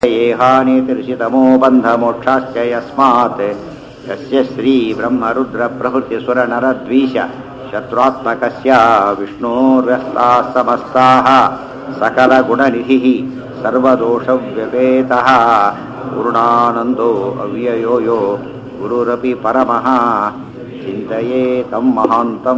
येहानीतिर्षितमो बन्धमोक्षाश्च यस्मात् यस्य श्रीब्रह्मरुद्रप्रभृतिसुरनरद्वीष शत्रुत्मकस्य विष्णोर्व्यस्ताः समस्ताः सकलगुणनिधिः सर्वदोषव्यपेतः पूर्णानन्दो अव्ययो यो गुरुरपि परमः ಚಿಂತೆಯೇ ತಂ ಮಹಾಂತಂ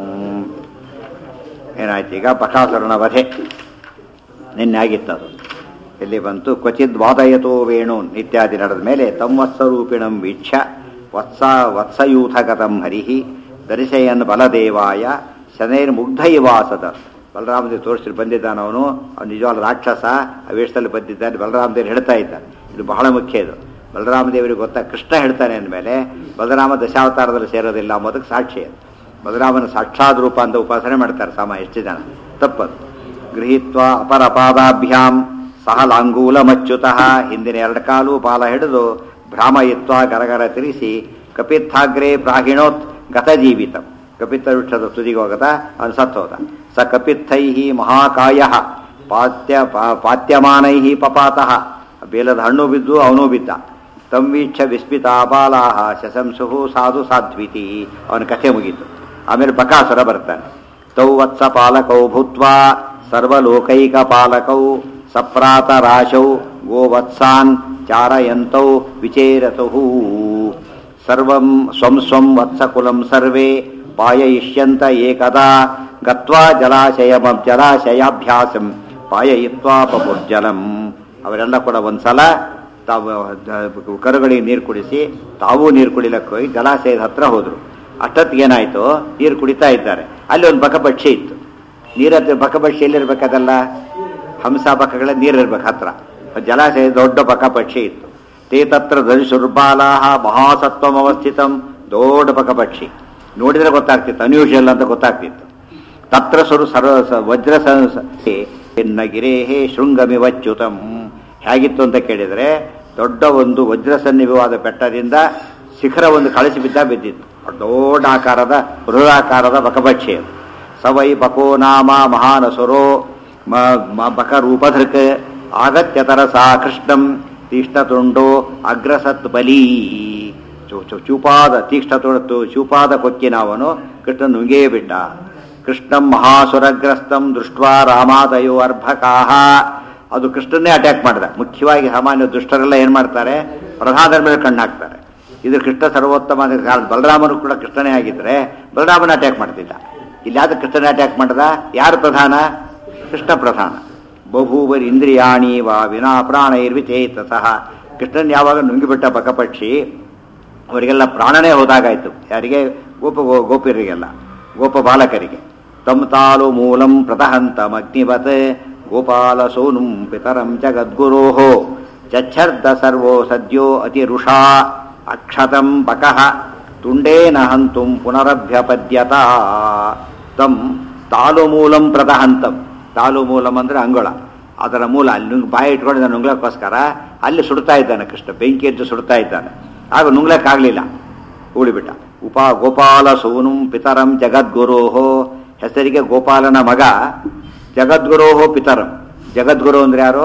ಏನಾಯ್ತು ಈಗ ಬಕಾಸುರನ ವಧೆ ನಿನ್ನೆ ಆಗಿತ್ತು ಅದು ಎಲ್ಲಿ ಬಂತು ಕ್ವಚಿದ್ ವಾದಯತೋ ವೇಣು ಇತ್ಯಾದಿ ನಡೆದ ಮೇಲೆ ತಮ್ಮತ್ಸರೂಪಿಣಂ ವೀಕ್ಷ ವತ್ಸ ವತ್ಸಯೂಥಗತಂ ಹರಿಹಿ ದರ್ಶಯನ್ ಬಲದೇವಾಯ ಶನೈರ್ಮುಗ್ಧ ಇವಾಸದ ಬಲರಾಮದೇವ್ ತೋರಿಸಿ ಬಂದಿದ್ದಾನ ಅವನು ಅವನು ನಿಜವಾದ ರಾಕ್ಷಸ ಆ ವೇಷದಲ್ಲಿ ಬಂದಿದ್ದಾನೆ ಬಲರಾಮದೇವರು ಹೇಳ್ತಾ ಇದ್ದಾನೆ ಇದು ಬಹಳ ಮುಖ್ಯ ಇದು ಬಲರಾಮದೇವರಿಗೆ ಗೊತ್ತಾ ಕೃಷ್ಣ ಹೇಳ್ತಾನೆ ಅಂದಮೇಲೆ ಬಲರಾಮ ದಶಾವತಾರದಲ್ಲಿ ಸೇರೋದಿಲ್ಲ ಅಂಬೋದಕ್ಕೆ ಸಾಕ್ಷಿ ಅದು ಬಲರಾಮನ ಸಾಕ್ಷಾತ್ ರೂಪ ಅಂತ ಉಪಾಸನೆ ಮಾಡ್ತಾರೆ ಸಾಮ ಎಷ್ಟು ಜನ ತಪ್ಪದು ಗೃಹೀತ್ವ ಅಪರಪಾದಾಭ್ಯಾಂ ಸಹ ಲಾಂಗೂಲಮಚ್ಯುತಃ ಹಿಂದಿನ ಎರಡು ಕಾಲು ಪಾಲ ಹಿಡಿದು ಭ್ರಾಮಯಿತ್ವ ಗರಗರ ತಿರುಗಿಸಿ ಕಪಿತ್ಥಾಗ್ರೇ ಪ್ರಾಹಿಣೋತ್ ಗತಜೀವಿತಂ ಕಪಿತ್ತ ವೃಕ್ಷದ ತುದಿಗೆ ಹೋಗದ ಅವನು ಸತ್ತೋದ ಸ ಕಪಿತ್ತೈ ಮಹಾಕಾಯ ಪಾತ್ಯ ಪಾತ್ಯಮಾನೈ ಪಪಾತಃ ಬೇಲದ ಹಣ್ಣು ಬಿದ್ದು ಅವನೂ ಬಿದ್ದ ತಂವೀಕ್ಷ ವಿಸ್ಮಿತಾ ಬಾಲಾಹ ಶಶಂಸು ಸಾಧು ಸಾಧ್ವಿತಿ ಅವನ ಕಥೆ ಮುಗೀತು ಆಮೇಲೆ ಬಕಾಸುರ ಬರ್ತಾನೆ ತೌ ವತ್ಸ ಪಾಲಕೌ ಭೂತ್ವಾ ಸರ್ವಲೋಕೈಕ ಪಾಲಕೌ ಸಪ್ರಾತ ರಾಶೌ ಗೋವತ್ಸಾನ್ ಚಾರಯಂತೌ ವಿಚೇರತುಃ ಸರ್ವಂ ಸ್ವಂ ಸ್ವಂ ವತ್ಸಕುಲಂ ಸರ್ವೇ ಪಾಯಯಿಷ್ಯಂತ ಏಕದಾ ಗತ್ವಾ ಜಲಾಶಯ ಜಲಾಶಯಾಭ್ಯಾಸಂ ಪಾಯಯಿತ್ವಾ ಪಪುರ್ಜಲಂ ಅವರೆಲ್ಲ ಕೂಡ ಒಂದ್ಸಲ ತಾವು ಕರುಗಳಿಗೆ ನೀರು ಕುಡಿಸಿ ತಾವೂ ನೀರು ಕುಡಿಲಕ್ಕೆ ಹೋಗಿ ಜಲಾಶಯದ ಹತ್ರ ಹೋದ್ರು ಅಷ್ಟೊತ್ತಿಗೆ ಏನಾಯ್ತು ನೀರು ಕುಡಿತಾ ಇದ್ದಾರೆ ಅಲ್ಲಿ ಒಂದು ಬಕಪಕ್ಷಿ ಇತ್ತು ನೀರ ಬಕಪಕ್ಷಿ ಎಲ್ಲಿರ್ಬೇಕದಲ್ಲ ಹಂಸ ಬಕಗಳ ನೀರಿರ್ಬೇಕು ಹತ್ರ ಜಲಾಶಯ ದೊಡ್ಡ ಬಕಪಕ್ಷಿ ಇತ್ತು ತೇ ತತ್ರ ಧನುಷುರ್ಬಾಲಾಹ ಮಹಾಸತ್ವಮವಸ್ಥಿತಂ ದೊಡ್ಡ ಬಕಪಕ್ಷಿ ನೋಡಿದ್ರೆ ಗೊತ್ತಾಗ್ತಿತ್ತು ಅನ್ಯೂಷಲ್ ಅಂತ ಗೊತ್ತಾಗ್ತಿತ್ತು ತತ್ರ ಸುರು ಸರ್ವ ವಜ್ರ ಗಿರೇಹೇ ಶೃಂಗಮಿವಚ್ಯುತಂ ಹೇಗಿತ್ತು ಅಂತ ಕೇಳಿದರೆ ದೊಡ್ಡ ಒಂದು ವಜ್ರ ಸನ್ನಿಭವಾದ ಬೆಟ್ಟದಿಂದ ಶಿಖರ ಒಂದು ಕಳಿಸಿ ಬಿದ್ದ ಬಿದ್ದಿತ್ತು ದೊಡ್ಡ ಆಕಾರದ ಬೃಹದಾಕಾರದ ಬಕಪಕ್ಷಿ ಅದು ಸವೈ ಬಕೋ ನಾಮ ಮಹಾನಸುರೋ ಬಕ ರೂಪಧೃಕ್ ಆಗತ್ಯತರ ಸಾ ಕೃಷ್ಣಂ ತೀಕ್ಷ್ಣತುಂಡೋ ಅಗ್ರಸತ್ ಬಲೀ ಚೂಪಾದ ತೀಕ್ಷ್ಣ ಚೂಪಾದ ಕೊಕ್ಕಿನವನು ಕೃಷ್ಣ ನುಂಗೇ ಬಿಟ್ಟ ಕೃಷ್ಣಂ ಮಹಾಸುರಗ್ರಸ್ತಂ ದೃಷ್ಟ್ವಾ ರಾಮಾದಯೋ ಅರ್ಭಕಾಹ ಅದು ಕೃಷ್ಣನ್ನೇ ಅಟ್ಯಾಕ್ ಮಾಡಿದ ಮುಖ್ಯವಾಗಿ ಸಾಮಾನ್ಯ ದುಷ್ಟರೆಲ್ಲ ಏನು ಮಾಡ್ತಾರೆ ಪ್ರಧಾನರ ಮೇಲೆ ಕಣ್ಣು ಹಾಕ್ತಾರೆ ಇದು ಕೃಷ್ಣ ಸರ್ವೋತ್ತಮ ಕಾರಣ ಬಲರಾಮನು ಕೂಡ ಕೃಷ್ಣನೇ ಆಗಿದ್ರೆ ಬಲರಾಮನ ಅಟ್ಯಾಕ್ ಮಾಡ್ತಿದ್ದ ಇಲ್ಲಿ ಯಾವ್ದು ಕೃಷ್ಣನೇ ಅಟ್ಯಾಕ್ ಮಾಡಿದ ಯಾರು ಪ್ರಧಾನ ಕೃಷ್ಣ ಪ್ರಧಾನ ಬಭೂವರ್ ಇಂದ್ರಿಯಾಣಿ ವಾ ವಿನಾ ಪ್ರಾಣ ಇರ್ವಿಚೇತ ಸಹ ಕೃಷ್ಣನ್ ಯಾವಾಗ ನುಂಗಿಬಿಟ್ಟ ಬಕಪಕ್ಷಿ ಅವರಿಗೆಲ್ಲ ಪ್ರಾಣನೇ ಹೋದಾಗಾಯ್ತು ಯಾರಿಗೆ ಗೋಪ ಗೋಪಿಯರಿಗೆಲ್ಲ ಗೋಪ ಬಾಲಕರಿಗೆ ತಮ್ ತಾಲು ಮೂಲಂ ಪ್ರತಹಂತಮಗ್ನಿವತ್ ಗೋಪಾಲ ಸೋನುಂ ಪಿತರಂ ಜಗದ್ಗುರೋ ಚಚ್ಛರ್ದ ಸರ್ವೋ ಸದ್ಯೋ ಅತಿರುಷಾ ಅಕ್ಷತಂ ಬಕಃ ತುಂಡೇನ ಹಂತುಂ ಪುನರಭ್ಯಪದ್ಯತ ತಂ ತಾಲು ಮೂಲಂ ಪ್ರತಹಂತಂ ತಾಲು ಮೂಲಂ ಅಂದ್ರೆ ಅಂಗುಳ ಅದರ ಮೂಲ ಅಲ್ಲಿ ನುಂಗ್ ಬಾಯಿ ಇಟ್ಕೊಂಡು ನುಂಗ್ಲಕ್ಕೋಸ್ಕರ ಅಲ್ಲಿ ಸುಡ್ತಾ ಇದ್ದಾನೆ ಕೃಷ್ಣ ಬೆಂಕಿ ಎದ್ದು ಸುಡ್ತಾ ಇದ್ದಾನೆ ಆಗ ನುಂಗ್ಲಕ್ಕಾಗಲಿಲ್ಲ ಉಳಿಬಿಟ್ಟ ಉಪಾ ಗೋಪಾಲ ಸೋನುಂ ಪಿತರಂ ಜಗದ್ಗುರೋಹೋ ಹೆಸರಿಗೆ ಗೋಪಾಲನ ಮಗ ಜಗದ್ಗುರೋಹೋ ಪಿತರಂ ಜಗದ್ಗುರು ಅಂದ್ರೆ ಯಾರು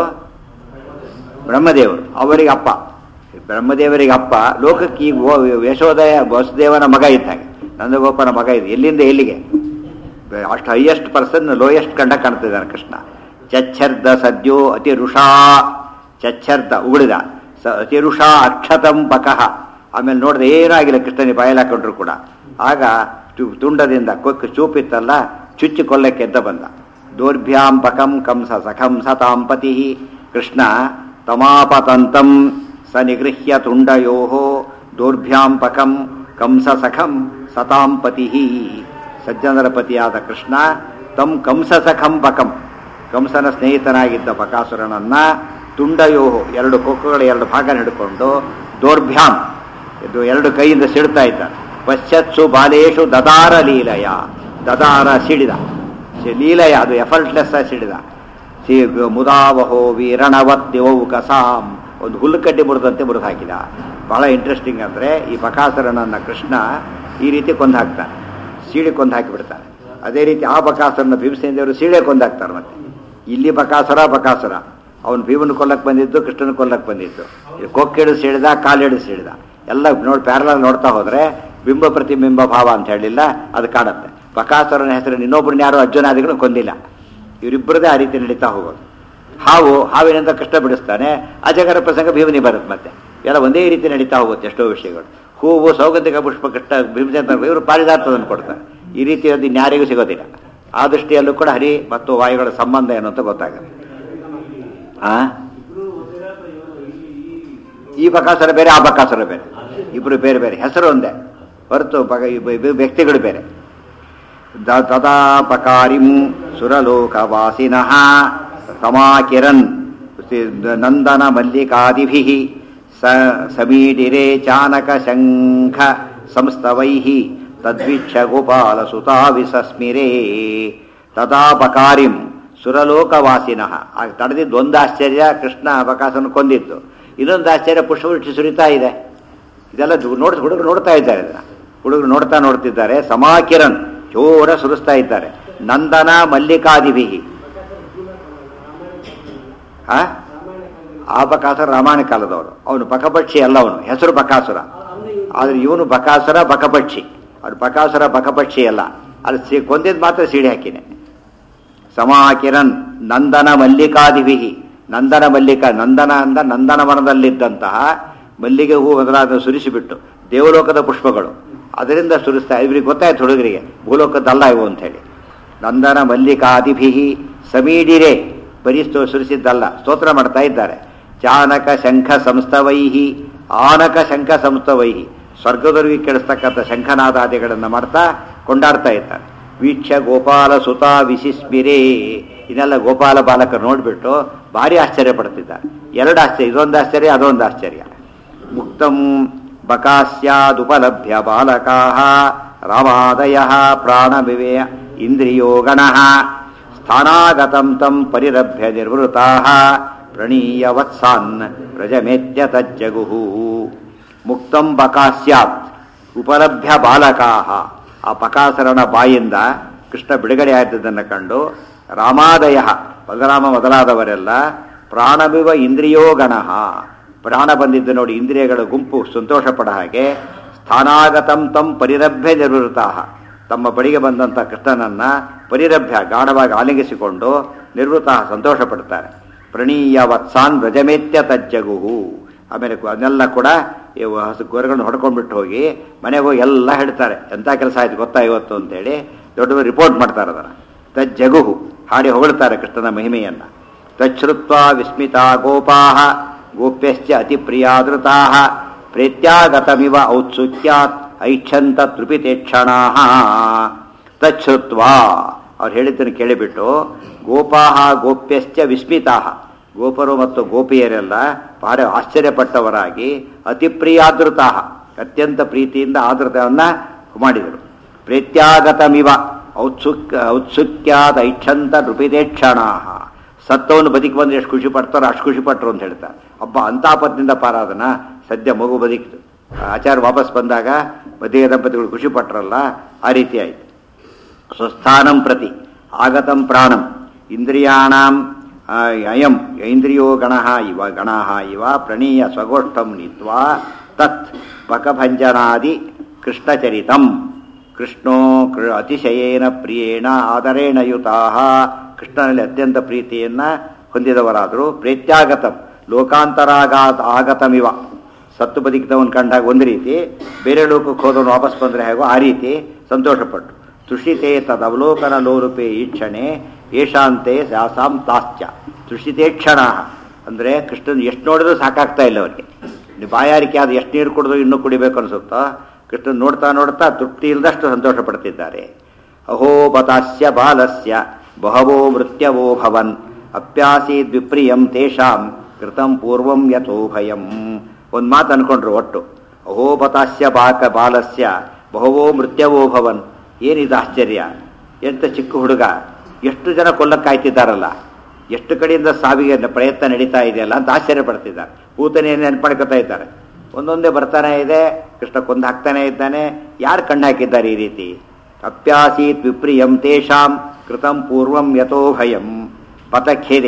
ಬ್ರಹ್ಮದೇವರು ಅವರಿಗೆ ಅಪ್ಪ ಬ್ರಹ್ಮದೇವರಿಗೆ ಅಪ್ಪ ಲೋಕಕ್ಕೆ ಈ ಯಶೋದಯ ವಸುದೇವನ ಮಗ ಇದ್ದಾಗೆ ನಂದಗೋಪನ ಮಗ ಇದೆ ಎಲ್ಲಿಂದ ಎಲ್ಲಿಗೆ ಅಷ್ಟು ಹೈಯೆಸ್ಟ್ ಪರ್ಸನ್ ಲೋಯೆಸ್ಟ್ ಕಂಡ ಕಾಣ್ತಿದ್ದಾನೆ ಕೃಷ್ಣ ಚಚ್ಛರ್ದ ಸದ್ಯೋ ಅತಿ ಋಷಾ ಚಚ್ಛರ್ದ ಉಗುಳಿದ ಸ ಅತಿ ಋಷಾ ಅಕ್ಷತಂ ಬಕಃ ಆಮೇಲೆ ನೋಡಿದ್ರೆ ಏನೂ ಆಗಿಲ್ಲ ಕೃಷ್ಣನಿಗೆ ಬಾಯಲಾಕೊಂಡ್ರು ಕೂಡ ಆಗ ತುಂಡದಿಂದ ಕೊಕ್ಕು ಚೂಪಿತ್ತಲ್ಲ ಚುಚ್ಚಿ ಕೊಲ್ಲಕ್ಕೆ ಅಂತ ಬಂದ ದೌರ್ಭ್ಯಾಂ ಪಕಂ ಕಂಸ ಸಖಂ ಸತಾಂ ಪತಿ ಕೃಷ್ಣ ತಮಾಪತಂತಂ ಸ ನಿಗೃಹ್ಯ ತುಂಡಯೋ ದೌರ್ಭ್ಯಾಂ ಪಕಂ ಕಂಸ ಸಖಂ ಸತಾಂ ಪತಿ ಸಜ್ಜನರ ಪತಿಯಾದ ಕೃಷ್ಣ ತಂ ಕಂಸ ಸಖಂ ಪಕಂ ಕಂಸನ ಸ್ನೇಹಿತನಾಗಿದ್ದ ಬಕಾಸುರನನ್ನ ತುಂಡಯೋ ಎರಡು ಕೊಕ್ಕುಗಳ ಎರಡು ಭಾಗ ಹಿಡ್ಕೊಂಡು ದೌರ್ಭ್ಯಾಂ ಇದು ಎರಡು ಕೈಯಿಂದ ಸಿಡ್ತಾ ಇದ್ದಾನೆ ಪಶ್ಚತ್ಸು ಬಾಲೇಶು ದದಾರ ಲೀಲಯ ದದಾರ ಸಿಡಿದ ಲೀಲಯ ಅದು ಎಫರ್ಟ್ಲೆಸ್ ಆಗಿ ಸಿಡಿದ ಸಿ ಮುದಾವಹೋ ವೀರಣವತ್ಯೋ ಕಸಾಂ ಒಂದು ಹುಲ್ಲುಕಡ್ಡಿ ಮುರಿದಂತೆ ಮುರಿದು ಹಾಕಿದ ಬಹಳ ಇಂಟ್ರೆಸ್ಟಿಂಗ್ ಅಂದರೆ ಈ ಬಕಾಸುರನನ್ನ ಕೃಷ್ಣ ಈ ರೀತಿ ಕೊಂದು ಹಾಕ್ತಾನೆ ಸೀಳೆ ಕೊಂದು ಹಾಕಿಬಿಡ್ತಾನೆ ಅದೇ ರೀತಿ ಆ ಬಕಾಸುರನ ಭೀಮಸೇನ ದೇವರು ಸೀಳೆ ಕೊಂದು ಹಾಕ್ತಾರೆ ಮತ್ತೆ ಇಲ್ಲಿ ಬಕಾಸುರ ಬಕಾಸುರ ಅವನು ಭೀಮನ ಕೊಲ್ಲಕ್ಕೆ ಬಂದಿದ್ದು ಕೃಷ್ಣನ ಕೊಲ್ಲಕ್ಕೆ ಬಂದಿದ್ದು ಕೊಕ್ಕಿಡಿದು ಸಿಡಿದ ಕಾಲಿಡಿದು ಸಿಡಿದ ಎಲ್ಲ ನೋಡಿ ಪ್ಯಾರಲ ನೋಡ್ತಾ ಹೋದ್ರೆ ಬಿಂಬ ಪ್ರತಿಬಿಂಬ ಭಾವ ಅಂತ ಹೇಳಿಲ್ಲ ಅದು ಕಾಣುತ್ತೆ ಬಕಾಸುರನ ಹೆಸರು ಇನ್ನೊಬ್ಬರನ್ನ ಯಾರು ಅರ್ಜುನಾದಿಗಳು ಕೊಂದಿಲ್ಲ ಇವರಿಬ್ಬರದೇ ಆ ರೀತಿ ನಡೀತಾ ಹೋಗೋದು ಹಾವು ಹಾವಿನಿಂದ ಕಷ್ಟ ಬಿಡಿಸ್ತಾನೆ ಅಜಗರ ಪ್ರಸಂಗ ಭೀಮನಿ ಬರುತ್ತೆ ಮತ್ತೆ ಎಲ್ಲ ಒಂದೇ ರೀತಿ ನಡೀತಾ ಹೋಗುತ್ತೆ ಎಷ್ಟೋ ವಿಷಯಗಳು ಹೂವು ಸೌಗಂಧಿಕ ಪುಷ್ಪ ಕಷ್ಟ ಭೀಮಸೇನ ಇವರು ಪಾರಿಜಾತವನ್ನು ಕೊಡ್ತಾರೆ ಈ ರೀತಿಯಾದ ಇನ್ಯಾರಿಗೂ ಸಿಗೋದಿಲ್ಲ ಆ ದೃಷ್ಟಿಯಲ್ಲೂ ಕೂಡ ಹರಿ ಮತ್ತು ವಾಯುಗಳ ಸಂಬಂಧ ಏನು ಅಂತ ಗೊತ್ತಾಗುತ್ತೆ ಆ ಈ ಬಕಾಸುರ ಬೇರೆ ಆ ಬಕಾಸುರ ಬೇರೆ ಇಬ್ರು ಬೇರೆ ಬೇರೆ ಹೆಸರು ಒಂದೇ ಹೊರತು ಬಗ ಇಬ್ಬ- ಇಬ್ಬರು ವ್ಯಕ್ತಿಗಳು ಬೇರೆ ದ- ತದಾ ಪಕಾರಿಂ ಸುರಲೋಕವಾಸಿನಃ ಸಮಾಕಿರನ್ ಸಿ- ನಂದನ ಮಲ್ಲಿಕಾದಿಭಿ ಸ ಸಮೀಡಿರೆ ಚಾನಕ ಶಂಖ ಸಂಸ್ತವೈಃ ತದ್ವಿಚ್ಛ ಗೋಪಾಲ ಸುತಾ ವಿಸಸ್ಮಿರೇ ತದಾ ಪಕಾರಿಂ ಸುರಲೋಕವಾಸಿನಃ ಆಗ ತಡೆದಿದ್ದು ಒಂದು ಆಶ್ಚರ್ಯ ಕೃಷ್ಣ ಬಕಾಸನ ಕೊಂದಿದ್ದು ಇನ್ನೊಂದು ಆಶ್ಚರ್ಯ ಪುಷ್ಪವೃಷ್ಟಿ ಸುರಿತಾ ಇದೆ ಇದೆಲ್ಲ ನೋಡ್ ಹುಡುಗರು ನೋಡ್ತಾ ಇದ್ದಾರೆ ಇದನ್ನ ಹುಡುಗರು ನೋಡ್ತಾ ನೋಡ್ತಿದ್ದಾರೆ ಸಮಾಕಿರನ್ ಜೋರ ಸುರಿಸ್ತಾ ಇದ್ದಾರೆ ನಂದನ ಮಲ್ಲಿಕಾದಿಭಿ ಆ ಆ ಬಕಾಸುರ ರಾಮಾಯಣ ಕಾಲದವನು ಅವನು ಬಕಪಕ್ಷಿ ಅಲ್ಲ ಅವನು ಹೆಸರು ಬಕಾಸುರ ಆದ್ರೆ ಇವನು ಬಕಾಸುರ ಬಕಪಕ್ಷಿ ಅವನು ಬಕಾಸುರ ಬಕಪಕ್ಷಿ ಅಲ್ಲ ಅದು ಸಿ ಕೊಂದಿದ್ದು ಮಾತ್ರ ಸಿಡಿ ಹಾಕಿನೆ ಸಮಾಕಿರನ್ ನಂದನ ಮಲ್ಲಿಕಾದಿಭಿ ನಂದನ ಮಲ್ಲಿಕಾ ನಂದನ ಅಂದ ನಂದನವನದಲ್ಲಿದ್ದಂತಹ ಮಲ್ಲಿಗೆ ಹೂ ಮೊದಲಾದ ಸುರಿಸಿಬಿಟ್ಟು ದೇವಲೋಕದ ಪುಷ್ಪಗಳು ಅದರಿಂದ ಸುರಿಸ್ತಾ ಇವ್ರಿಗೆ ಗೊತ್ತಾಯ್ತು ಹುಡುಗರಿಗೆ ಭೂಲೋಕದ್ದಲ್ಲ ಇವು ಅಂತ ಹೇಳಿ ನಂದನ ಮಲ್ಲಿಕಾದಿಭಿ ಸಮೀಡಿರೆ ಬರೀ ಸ್ತೋ- ಸುರಿಸಿದ್ದಲ್ಲ ಸ್ತೋತ್ರ ಮಾಡ್ತಾ ಇದ್ದಾರೆ ಚಾನಕ ಶಂಖ ಸಂಸ್ಥವೈಹಿ ಆನಕ ಶಂಖ ಸಂಸ್ಥವೈಹಿ ಸ್ವರ್ಗದವರಿಗೆ ಕೇಳಿಸ್ತಕ್ಕಂಥ ಶಂಖನಾದಾದಿಗಳನ್ನು ಮಾಡ್ತಾ ಕೊಂಡಾಡ್ತಾ ಇದ್ದಾರೆ ವೀಕ್ಷ ಗೋಪಾಲ ಸುತ ವಿಶಿಸ್ಮಿರೇ ಇದೆಲ್ಲ ಗೋಪಾಲ ಬಾಲಕರು ನೋಡಿಬಿಟ್ಟು ಭಾರಿ ಆಶ್ಚರ್ಯ ಪಡ್ತಿದ್ದಾರೆ ಎರಡು ಆಶ್ಚರ್ಯ ಇದೊಂದು ಆಶ್ಚರ್ಯ ಅದೊಂದು ಆಶ್ಚರ್ಯ ಮುಕ್ತಂ ಬಕಾಸ್ಯಾದುಪಲಭ್ಯ ಬಾಲಕಾ ರಾಮಾದಯ ಪ್ರಾಣವಿವೆ ಇಂದ್ರಿಯೋ ಗಣ ಸ್ಥಾನಾಗತಂ ತಂ ಪರಿರಭ್ಯ ನಿರ್ವೃತಾ ಪ್ರಣೀಯ ವತ್ಸಾನ್ ಪ್ರಜಮೇತ್ಯ ತಜ್ಜಗುಹು ಮುಕ್ತಂ ಬಕಾಸ್ಯಾತ್ ಉಪಲಭ್ಯ ಬಾಲಕಾ ಆ ಬಕಾಸುರನ ಬಾಯಿಂದ ಕೃಷ್ಣ ಬಿಡುಗಡೆ ಆದದ್ದನ್ನು ಕಂಡು ರಾಮಾದಯ ಬಲರಾಮ ಮೊದಲಾದವರೆಲ್ಲ ಪ್ರಾಣವಿವ ಇಂದ್ರಿಯೋ ಗಣಃ ಪ್ರಾಣ ಬಂದಿದ್ದು ನೋಡಿ ಇಂದ್ರಿಯಗಳ ಗುಂಪು ಸಂತೋಷ ಪಡ ಹಾಗೆ ಸ್ಥಾನಾಗತಂ ತಂ ಪರಿರಭ್ಯ ನಿರ್ವೃತಾ ತಮ್ಮ ಬಳಿಗೆ ಬಂದಂಥ ಕೃಷ್ಣನನ್ನ ಪರಿರಭ್ಯ ಗಾಢವಾಗಿ ಆಲಿಂಗಿಸಿಕೊಂಡು ನಿವೃತ್ತ ಸಂತೋಷ ಪಡ್ತಾರೆ ಪ್ರಣೀಯ ವತ್ಸಾನ್ ವ್ರಜಮೇತ್ಯ ತಜ್ಜಗುಹು ಆಮೇಲೆ ಕು- ಅದನ್ನೆಲ್ಲ ಕೂಡ ಇವು ಹಸು ಗೋರುಗಳನ್ನು ಹೊಡ್ಕೊಂಡ್ಬಿಟ್ಟು ಹೋಗಿ ಮನೆಗೆ ಹೋಗಿ ಎಲ್ಲ ಹೇಳ್ತಾರೆ ಎಂಥ ಕೆಲಸ ಆಯ್ತು ಗೊತ್ತಾ ಇವತ್ತು ಅಂತೇಳಿ ದೊಡ್ಡವರು ರಿಪೋರ್ಟ್ ಮಾಡ್ತಾರೆ ಅದನ್ನು ತಜ್ಜಗುಹು ಹಾಡಿ ಹೊಗಳ್ತಾರೆ ಕೃಷ್ಣನ ಮಹಿಮೆಯನ್ನ ತಚ್ಛ್ರುತ್ವ ವಿಸ್ಮಿತ ಗೋಪಾಹ ಗೋಪ್ಯಶ್ಚ ಅತಿ ಪ್ರಿಯಾದೃತಾ ಪ್ರೇತ್ಯಾಗತಮಿವ ಔತ್ಸುಕ್ಯಾತ್ ಐಚ್ಛಂತ ತೃಪಿತೇಕ್ಷಣಾ ತಚ್ಛ್ರುತ್ವ ಅವ್ರು ಹೇಳಿದ್ದನ್ನು ಕೇಳಿಬಿಟ್ಟು ಗೋಪಾಹ ಗೋಪ್ಯಶ್ಚ ವಿಸ್ಮಿತಾ ಗೋಪರು ಮತ್ತು ಗೋಪಿಯರೆಲ್ಲ ಭಾರಿ ಆಶ್ಚರ್ಯಪಟ್ಟವರಾಗಿ ಅತಿ ಪ್ರಿಯಾದೃತಾ ಅತ್ಯಂತ ಪ್ರೀತಿಯಿಂದ ಆದೃತವನ್ನ ಮಾಡಿದರು ಪ್ರೇತ್ಯಾಗತಮಿವ ಔತ್ಸುಕ್ ಔತ್ಸುಕ್ಯಾದ ಐಚ್ಛಂತ ನೃಪಿತೇಕ್ಷಣಾ ಸತ್ತವನು ಬದುಕಿ ಬಂದ್ರೆ ಎಷ್ಟು ಖುಷಿ ಪಡ್ತಾರೋ ಅಷ್ಟು ಖುಷಿ ಪಟ್ಟರು ಅಂತ ಹೇಳ್ತಾರೆ ಹಬ್ಬ ಅಂತಾಪತ್ನಿಂದ ಪಾರಾದನ ಸದ್ಯ ಮಗು ಬದುಕಿತು ಆಚಾರ ವಾಪಸ್ ಬಂದಾಗ ಮದುವೆ ದಂಪತಿಗಳು ಖುಷಿ ಪಟ್ರಲ್ಲ ಆ ರೀತಿ ಆಯ್ತು ಸ್ವಸ್ಥಾನಂ ಪ್ರತಿ ಆಗತಂ ಪ್ರಾಣಂ ಇಂದ್ರಿಯಾಣಾಂ ಆ, ಅಯಂ ಇಂದ್ರಿಯೋ ಗಣ ಇವ ಗಣ ಇವ ಪ್ರಣೀಯ ಸ್ವಗೋಷ್ಠಂ ನೀತ್ವಾ ತತ್ ಪಕಭಂಜನಾದಿ ಕೃಷ್ಣಚರಿತಂ ಕೃಷ್ಣೋ ಕೃ ಅತಿಶಯೇನ ಪ್ರಿಯೇಣ ಆದರೇಣ ಯುತಾ ಕೃಷ್ಣನಲ್ಲಿ ಅತ್ಯಂತ ಪ್ರೀತಿಯನ್ನ ಹೊಂದಿದವರಾದರು ಪ್ರೇತ್ಯಾಗತಂ ಲೋಕಾಂತರಾಗಾತ್ ಆಗತಮಿವ ಸತ್ತು ಬದುಕಿದವನ್ ಕಂಡಾಗ ಒಂದು ರೀತಿ ಬೇರೆ ಲೋಕಕ್ಕೆ ಹೋದವನು ವಾಪಸ್ ಬಂದರೆ ಹೇಗೋ ಆ ರೀತಿ ಸಂತೋಷಪಟ್ಟು ತುಷಿತೆ ತದವಲೋಕನ ಲೋರುಪೆ ಈಕ್ಷಣೆ ಏಷಾಂತೆ ಸಾಸಾಂ ತಾಶ್ಚ ತುಷಿತೆ ಕ್ಷಣ ಅಂದರೆ ಕೃಷ್ಣನ್ ಎಷ್ಟು ನೋಡಿದ್ರೂ ಸಾಕಾಗ್ತಾ ಇಲ್ಲ ಅವರಿಗೆ ನೀವು ಬಾಯಾರಿಕೆ ಆದ ಎಷ್ಟು ನೀರು ಕುಡಿದ್ರು ಇನ್ನೂ ಕುಡಿಬೇಕು ಅನ್ಸುತ್ತೋ ಕೃಷ್ಣನ್ ನೋಡ್ತಾ ನೋಡ್ತಾ ತೃಪ್ತಿ ಇಲ್ಲದಷ್ಟು ಸಂತೋಷ ಪಡ್ತಿದ್ದಾರೆ ಅಹೋ ಬತಾಸ್ಯ ಬಾಲಸ್ಯ ಬಹವೋ ಮೃತ್ಯವೋ ಭವನ್ ಅಪ್ಯಾಸೀದ್ ವಿಪ್ರಿಯಂ ತೇಷಾಂ ಕೃತಂ ಪೂರ್ವಂ ಯಥೋ ಭಯಂ ಒಂದು ಮಾತು ಅನ್ಕೊಂಡ್ರು ಒಟ್ಟು ಅಹೋಪತಾಸ್ಯ ಬಾಕ ಬಾಲಸ್ಯ ಬಹುವೋ ಮೃತ್ಯವೋ ಭವನ್ ಏನಿದು ಆಶ್ಚರ್ಯ ಎಂತ ಚಿಕ್ಕ ಹುಡುಗ ಎಷ್ಟು ಜನ ಕೊಲ್ಲಕ್ಕೆ ಕಾಯ್ತಿದ್ದಾರಲ್ಲ ಎಷ್ಟು ಕಡೆಯಿಂದ ಸಾವಿಗೆ ಪ್ರಯತ್ನ ನಡೀತಾ ಇದೆಯಲ್ಲ ಅಂತ ಆಶ್ಚರ್ಯ ಪಡ್ತಿದ್ದಾರೆ ಪೂತನೆಯನ್ನು ನೆನ್ಪು ಮಾಡ್ಕೊತಾ ಇದ್ದಾರೆ ಒಂದೊಂದೇ ಬರ್ತಾನೆ ಇದೆ ಕೃಷ್ಣ ಕೊಂದು ಹಾಕ್ತಾನೆ ಇದ್ದಾನೆ ಯಾರು ಕಣ್ಣು ಹಾಕಿದ್ದಾರೆ ಈ ರೀತಿ ಅಪ್ಯಾಸೀತ್ ವಿಪ್ರಿಯಂ ತೇಷಾಂ ಕೃತಂ ಪೂರ್ವಂ ಯಥೋ ಭಯಂ ಪತಖೇದೆ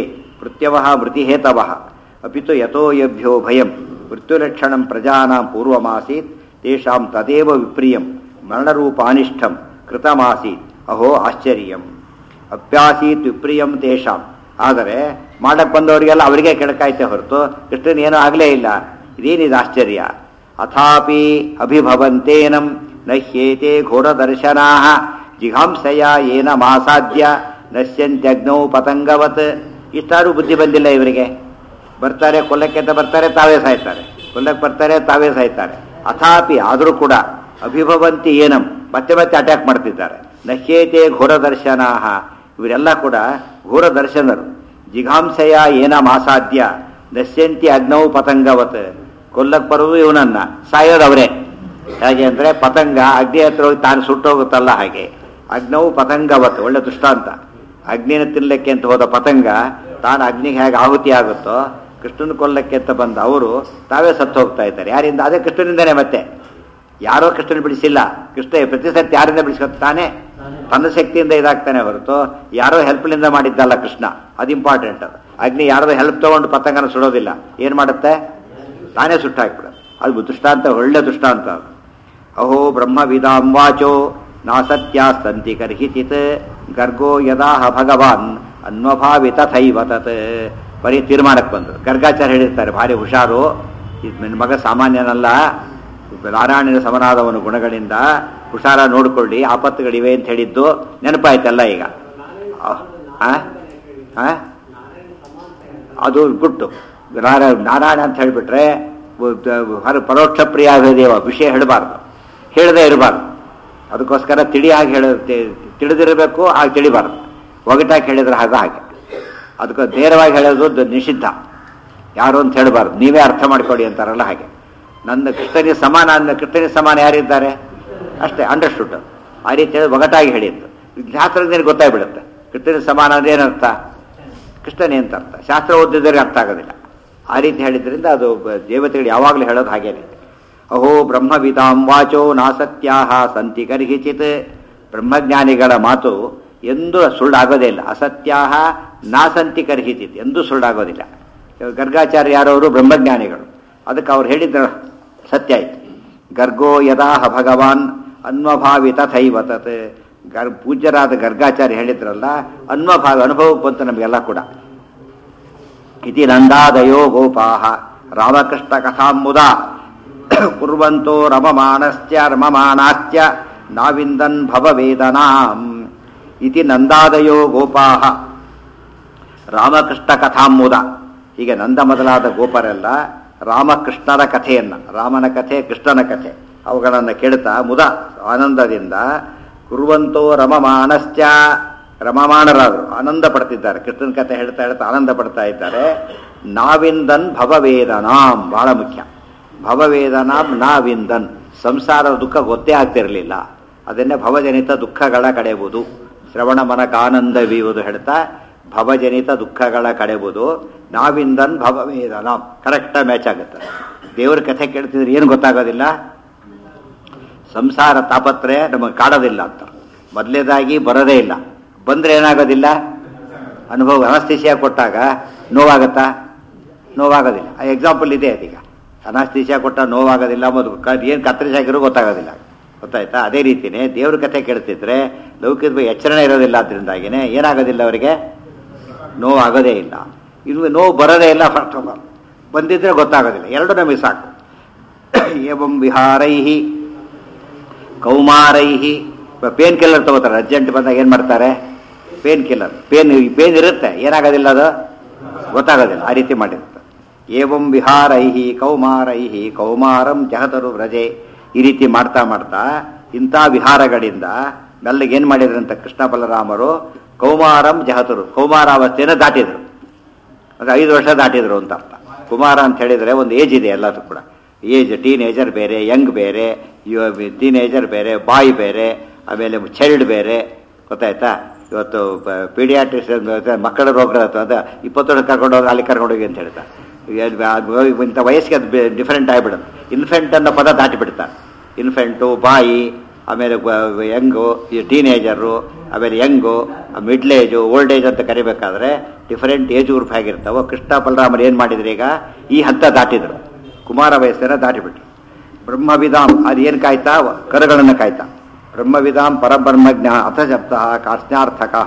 ಮೃತ್ಯವಃ ಮೃತಿಹೇತವಃ ಅಪಿತು ಯಥೋ ಯಭ್ಯೋ ಭಯಂ ಮೃತ್ಯುಲಕ್ಷಣಂ ಪ್ರಜಾನಾಂ ಪೂರ್ವಮಾಸೀತ್ ತೇಷಾಂ ತದೇವ ವಿಪ್ರಿಯಂ ಮರಣರೂಪಾನಿಷ್ಠಂ ಕೃತಮಾಸೀತ್ ಅಹೋ ಆಶ್ಚರ್ಯಂ ಅಪ್ಯಾಸೀತ್ ವಿಪ್ರಿಯಂ ತೇಷಾಂ ಆದರೆ ಮಾಡಕ್ಕೆ ಬಂದವರಿಗೆಲ್ಲ ಅವರಿಗೆ ಕೆಡಕಾಯ್ತೆ ಹೊರತು ಕೃಷ್ಣನ್ ಏನೂ ಆಗಲೇ ಇಲ್ಲ ಇದೇನಿದು ಆಶ್ಚರ್ಯ ಅಥಾಪಿ ಅಭಿಭವಂತೇನಂ ನಹ್ಯೇತೆ ಘೋರದರ್ಶನಾ ಜಿಘಾಂಸಯ ಏನ ಮಾಸಾಧ್ಯ ನಶ್ಯಂತ್ಯಗ್ನೌ ಪತಂಗವತ್ ಇಷ್ಟಾರು ಬುದ್ಧಿ ಬಂದಿಲ್ಲ ಇವರಿಗೆ ಬರ್ತಾರೆ ಕೊಲ್ಲಕ್ಕೆ ಅಂತ ಬರ್ತಾರೆ ತಾವೇ ಸಾಯ್ತಾರೆ ಕೊಲ್ಲಕ್ಕೆ ಬರ್ತಾರೆ ತಾವೇ ಸಾಯ್ತಾರೆ ಅಥಾಪಿ ಆದರೂ ಕೂಡ ಅಭಿಭವಂತಿ ಏನಂ ಮತ್ತೆ ಮತ್ತೆ ಅಟ್ಯಾಕ್ ಮಾಡ್ತಿದ್ದಾರೆ ನಶ್ಯೇತೆ ಘೋರದರ್ಶನಾ ಇವರೆಲ್ಲ ಕೂಡ ಘೋರ ದರ್ಶನರು ಜಿಘಾಂಸೆಯ ಏನ ಮಾಸಾಧ್ಯ ನಶ್ಯಂತಿ ಅಗ್ನೌ ಪತಂಗವತ್ ಕೊಲ್ಲಕ್ಕೆ ಬರೋದು ಇವನನ್ನ ಸಾಯೋದು ಅವರೇ ಹೇಗೆ ಅಂದರೆ ಪತಂಗ ಅಗ್ನಿ ಹತ್ರ ಹೋಗಿ ತಾನು ಸುಟ್ಟೋಗುತ್ತಲ್ಲ ಹಾಗೆ ಅಗ್ನವು ಪತಂಗವತ್ ಒಳ್ಳೆ ದೃಷ್ಟಾಂತ ಅಗ್ನಿನ ತಿನ್ನಲಿಕ್ಕೆ ಅಂತ ಹೋದ ಪತಂಗ ತಾನು ಅಗ್ನಿಗೆ ಹೇಗೆ ಆಹುತಿ ಆಗುತ್ತೋ ಕೃಷ್ಣನ ಕೊಲ್ಲಕ್ಕೆ ಅಂತ ಬಂದ ಅವರು ತಾವೇ ಸತ್ತು ಹೋಗ್ತಾ ಇದ್ದಾರೆ ಯಾರಿಂದ ಅದೇ ಕೃಷ್ಣನಿಂದನೇ ಮತ್ತೆ ಯಾರೋ ಕೃಷ್ಣನ ಬಿಡಿಸಿಲ್ಲ ಕೃಷ್ಣ ಪ್ರತಿ ಸತಿ ಯಾರಿಂದ ಬಿಡಿಸ್ಕೊತಾನೆ ತನ್ನ ಶಕ್ತಿಯಿಂದ ಇದಾಗ್ತಾನೆ ಹೊರತು ಯಾರೋ ಹೆಲ್ಪ್ಲಿಂದ ಮಾಡಿದ್ದಲ್ಲ ಕೃಷ್ಣ ಅದು ಇಂಪಾರ್ಟೆಂಟ್ ಅದು ಅಗ್ನಿ ಯಾರೋ ಹೆಲ್ಪ್ ತಗೊಂಡು ಪತಂಗನ ಸುಡೋದಿಲ್ಲ ಏನು ಮಾಡುತ್ತೆ ತಾನೇ ಸುಟ್ಟಾಕ್ಬಿಡೋದು ಅದು ದೃಷ್ಟಾಂತ ಒಳ್ಳೆ ದೃಷ್ಟಾಂತ ಅದು ಅಹೋ ಬ್ರಹ್ಮವಿದಾಂ ವಾಚೋ ನಾಸತ್ಯಾಸ್ತಂತಿ ಕರ್ಹಿಚಿತ್ ಗರ್ಗೋ ಯದಾಹ ಭಗವಾನ್ ಅನ್ವಭಾವಿ ತಥೈವ ತತ್ ಬರೀ ತೀರ್ಮಾನಕ್ಕೆ ಬಂದರು ಗರ್ಗಾಚಾರ್ಯ ಹೇಳಿರ್ತಾರೆ ಭಾರಿ ಹುಷಾರು ಇದು ನನ್ನ ಮಗ ಸಾಮಾನ್ಯನಲ್ಲ ನಾರಾಯಣನ ಸಮನಾದವನು ಗುಣಗಳಿಂದ ಹುಷಾರ ನೋಡ್ಕೊಳ್ಳಿ ಆಪತ್ತುಗಳಿವೆ ಅಂತ ಹೇಳಿದ್ದು ನೆನಪಾಯ್ತಲ್ಲ ಈಗ ಆ? ಆ? ಅದು ಗುಟ್ಟು ನಾರಾಯಣ ನಾರಾಯಣ ಅಂತ ಹೇಳಿಬಿಟ್ರೆ ಹೊರ ಪರೋಕ್ಷ ಪ್ರಿಯ ದೇವ ವಿಷಯ ಹೇಳಬಾರ್ದು ಹೇಳದೇ ಇರಬಾರ್ದು ಅದಕ್ಕೋಸ್ಕರ ತಿಳಿಯಾಗಿ ಹೇಳ ತಿಳಿದಿರಬೇಕು ಆಗ ತಿಳಿಬಾರ್ದು ಒಗಟಾಗಿ ಹೇಳಿದ್ರೆ ಹಾಗೆ ಹಾಗೆ ಅದಕ್ಕೆ ನೇರವಾಗಿ ಹೇಳೋದು ದ- ನಿಷಿದ್ಧ ಯಾರು ಅಂತ ಹೇಳಬಾರ್ದು ನೀವೇ ಅರ್ಥ ಮಾಡ್ಕೊಳ್ಳಿ ಅಂತಾರಲ್ಲ ಹಾಗೆ ನನ್ನ ಕೃಷ್ಣನಿಗೆ ಸಮಾನ ಅಂದ ಕೃಷ್ಣನಿಗೆ ಸಮಾನ ಯಾರಿದ್ದಾರೆ ಅಷ್ಟೇ ಅಂಡರ್ಸ್ಟುಡ್ ಆ ರೀತಿ ಹೇಳಿ ಒಗಟಾಗಿ ಹೇಳಿದ್ದು ಶಾಸ್ತ್ರಜ್ಞನಿಗೆ ಗೊತ್ತಾಗ್ಬಿಡುತ್ತೆ ಕೃಷ್ಣನಿಗೆ ಸಮಾನ ಅಂದ್ರೆ ಏನರ್ಥ ಕೃಷ್ಣನೇ ಅಂತ ಅರ್ಥ ಶಾಸ್ತ್ರ ಓದಿದರೆ ಅರ್ಥ ಆಗೋದಿಲ್ಲ ಆ ರೀತಿ ಹೇಳಿದ್ರಿಂದ ಅದು ಬ- ದೇವತೆಗಳು ಯಾವಾಗಲೂ ಹೇಳೋದು ಹಾಗೇನೆ ಅಹೋ ಬ್ರಹ್ಮವಿದಾಂ ವಾಚೋ ನಾಸತ್ಯಾಹ ಸಂತಿ ಕರ್ಹಿಚಿತ್ ಬ್ರಹ್ಮಜ್ಞಾನಿಗಳ ಮಾತು ಎಂದೂ ಸುಳ್ಳಾಗೋದೇ ಇಲ್ಲ ಅಸತ್ಯಾಹ ನಾಸಂತಿ ಕರ್ಹಿಚಿತ್ ಎಂದೂ ಸುಳ್ಳಾಗೋದಿಲ್ಲ ಗರ್ಗಾಚಾರ್ಯ ಯಾರವರು ಬ್ರಹ್ಮಜ್ಞಾನಿಗಳು ಅದಕ್ಕೆ ಅವ್ರು ಹೇಳಿದ್ರ ಸತ್ಯ ಆಯ್ತು ಗರ್ಗೋ ಯದಾಹ ಭಗವಾನ್ ಅನ್ವಭಾವಿ ತಥೈವ ತತ್ ಗರ್ ಪೂಜ್ಯರಾದ ಗರ್ಗಾಚಾರ್ಯ ಹೇಳಿದ್ರಲ್ಲ ಅನ್ವಭಾವಿ ಅನುಭವಕ್ಕೆ ಬಂತು ನಮಗೆಲ್ಲ ಕೂಡ ಇತಿ ನಂದಾದಯೋ ಗೋಪಾಹ ರಾಮಕೃಷ್ಣ ಕಥಾಂಬುದ ಕುರ್ವಂತೋ ರಮಮಾನಸ್ತ್ಯ ರಮಮಾನಾತ್ಯ ನಾವಿಂದನ್ ಭವವೇದನಾಂ ಇತಿ ನಂದಾದಯೋ ಗೋಪಾಹ ರಾಮಕೃಷ್ಣ ಕಥಾಂಬುದ ಹೀಗೆ ನಂದ ಮೊದಲಾದ ಗೋಪರೆಲ್ಲ ರಾಮಕೃಷ್ಣರ ಕಥೆಯನ್ನ ರಾಮನ ಕಥೆ ಕೃಷ್ಣನ ಕಥೆ ಅವುಗಳನ್ನು ಕೇಳ್ತಾ ಮುದ ಆನಂದದಿಂದ ಕುರುವಂತೋ ರಮಮಾನಶ್ಚ ರಮಮಾಣರಾದರು ಆನಂದ ಪಡ್ತಿದ್ದಾರೆ ಕೃಷ್ಣನ ಕಥೆ ಹೇಳ್ತಾ ಹೇಳ್ತಾ ಆನಂದ ಪಡ್ತಾ ಇದ್ದಾರೆ ನಾವಿಂದನ್ ಭವವೇದನಾಂ ಬಹಳ ಮುಖ್ಯ ಭವವೇದನಾಂ ನಾವಿಂದನ್ ಸಂಸಾರದ ದುಃಖ ಗೊತ್ತೇ ಆಗ್ತಿರಲಿಲ್ಲ ಅದನ್ನೇ ಭವಜನಿತ ದುಃಖಗಳ ಕಡೆಯುವುದು ಶ್ರವಣ ಮನಕಾನಂದವೀವುದು ಹೇಳ್ತಾ ಭವಜನಿತ ದುಃಖಗಳ ಕಡೆಯುವುದು ನಾವಿಂದನ್ ಭವವೇದನಾಂ ಕರೆಕ್ಟಾಗಿ ಮ್ಯಾಚ್ ಆಗುತ್ತೆ ದೇವ್ರ ಕಥೆ ಕೇಳ್ತಿದ್ರೆ ಏನು ಗೊತ್ತಾಗೋದಿಲ್ಲ ಸಂಸಾರ ತಾಪತ್ರೆ ನಮಗೆ ಕಾಡೋದಿಲ್ಲ ಅಂತ ಮೊದಲೇದಾಗಿ ಬರೋದೇ ಇಲ್ಲ ಬಂದ್ರೆ ಏನಾಗೋದಿಲ್ಲ ಅನುಭವ ಅನಸ್ತಿಸಿಯ ಕೊಟ್ಟಾಗ ನೋವಾಗತ್ತಾ ನೋವಾಗೋದಿಲ್ಲ ಆ ಎಕ್ಸಾಂಪಲ್ ಇದೆ ಅದೀಗ ಅನಸ್ತಿಸಿಯ ಕೊಟ್ಟ ನೋವಾಗೋದಿಲ್ಲ ಮತ್ತು ಏನು ಕತ್ತರಿಸಾಕಿರೋ ಗೊತ್ತಾಗೋದಿಲ್ಲ ಗೊತ್ತಾಯ್ತಾ ಅದೇ ರೀತಿನೇ ದೇವ್ರ ಕಥೆ ಕೇಳ್ತಿದ್ರೆ ಲೌಕಿಕ ಬಗ್ಗೆ ಎಚ್ಚರಣೆ ಇರೋದಿಲ್ಲ ಅದರಿಂದಾಗಿನೇ ಏನಾಗೋದಿಲ್ಲ ಅವರಿಗೆ ನೋವಾಗೋದೇ ಇಲ್ಲ ಇನ್ನು ನೋವು ಬರೋದೇ ಇಲ್ಲ ಫಸ್ಟ್ ಆಫ್ ಆಲ್ ಬಂದಿದ್ರೆ ಗೊತ್ತಾಗೋದಿಲ್ಲ ಎರಡು ನಮಗೆ ಸಾಕು ಏವಂ ವಿಹಾರೈಹಿ ಕೌಮಾರೈಹಿ ಪೇನ್ ಕಿಲ್ಲರ್ ತಗೋತಾರೆ ಅರ್ಜೆಂಟ್ ಬಂದಾಗ ಏನು ಮಾಡ್ತಾರೆ ಪೇನ್ ಕಿಲ್ಲರ್ ಪೇನ್ ಪೇನ್ ಇರುತ್ತೆ ಏನಾಗೋದಿಲ್ಲ ಅದು ಗೊತ್ತಾಗೋದಿಲ್ಲ ಆ ರೀತಿ ಮಾಡಿರುತ್ತೆ ಏವಂ ವಿಹಾರೈಹಿ ಕೌಮಾರೈಹಿ ಕೌಮಾರಂ ಜಹತರು ವ್ರಜೆ ಈ ರೀತಿ ಮಾಡ್ತಾ ಮಾಡ್ತಾ ಇಂಥ ವಿಹಾರಗಳಿಂದ ಮೆಲ್ಲಗೆ ಏನು ಮಾಡಿದ್ರಂತ ಕೃಷ್ಣ ಬಲರಾಮರು ಕೌಮಾರಂ ಜಹತರು ಕೌಮಾರಾವಸ್ಥೆಯನ್ನು ದಾಟಿದ್ರು ಅದು ಐದು ವರ್ಷ ದಾಟಿದ್ರು ಅಂತ ಅರ್ಥ ಕುಮಾರ ಅಂತ ಹೇಳಿದರೆ ಒಂದು ಏಜ್ ಇದೆ ಎಲ್ಲದೂ ಕೂಡ ಏಜ್ ಟೀನೇಜರ್ ಬೇರೆ ಯಂಗ್ ಬೇರೆ ಟೀನೇಜರ್ ಬೇರೆ ಬಾಯ್ ಬೇರೆ ಆಮೇಲೆ ಚೈಲ್ಡ್ ಬೇರೆ ಗೊತ್ತಾಯ್ತಾ ಇವತ್ತು ಪೀಡಿಯಾಟ್ರಿಷನ್ ಮಕ್ಕಳ ರೋಗ ಅದು ಇಪ್ಪತ್ತೊಂದು ಕರ್ಕೊಂಡು ಹೋಗಿ ಅಲ್ಲಿ ಕರ್ಕೊಂಡು ಹೋಗಿ ಅಂತ ಹೇಳ್ತಾರೆ ಏನ್ ಇಂಥ ವಯಸ್ಸಿಗೆ ಅದು ಡಿಫ್ರೆಂಟ್ ಆಗಿಬಿಡುತ್ತೆ ಇನ್ಫೆಂಟ್ ಅನ್ನೋ ಪದ ದಾಟಿಬಿಡ್ತಾರೆ ಇನ್ಫೆಂಟು ಬಾಯಿ ಆಮೇಲೆ ಯಂಗು ಟೀನೇಜರು ಆಮೇಲೆ young middle age old age ಅಂತ ಕರಿಬೇಕಾದ್ರೆ ಡಿಫರೆಂಟ್ ಏಜ್ ಗ್ರೂಪ್ ಆಗಿರ್ತಾವೋ ಕೃಷ್ಣ ಬಲರಾಮರು ಏನು ಮಾಡಿದ್ರು ಈಗ ಈ ಹಂತ ದಾಟಿದ್ರು ಕುಮಾರ ವಯಸ್ಸನ್ನ ದಾಟಿಬಿಟ್ರು ಬ್ರಹ್ಮವಿಧಾಂ ಅದೇನು ಕಾಯ್ತಾ ಕರುಗಳನ್ನು ಕಾಯ್ತಾ ಬ್ರಹ್ಮವಿಧಾಂ ಪರಬ್ರಹ್ಮಜ್ಞ ಅಥ ಶಬ್ದ ಕಾರ್ಸ್ನಾರ್ಥಕ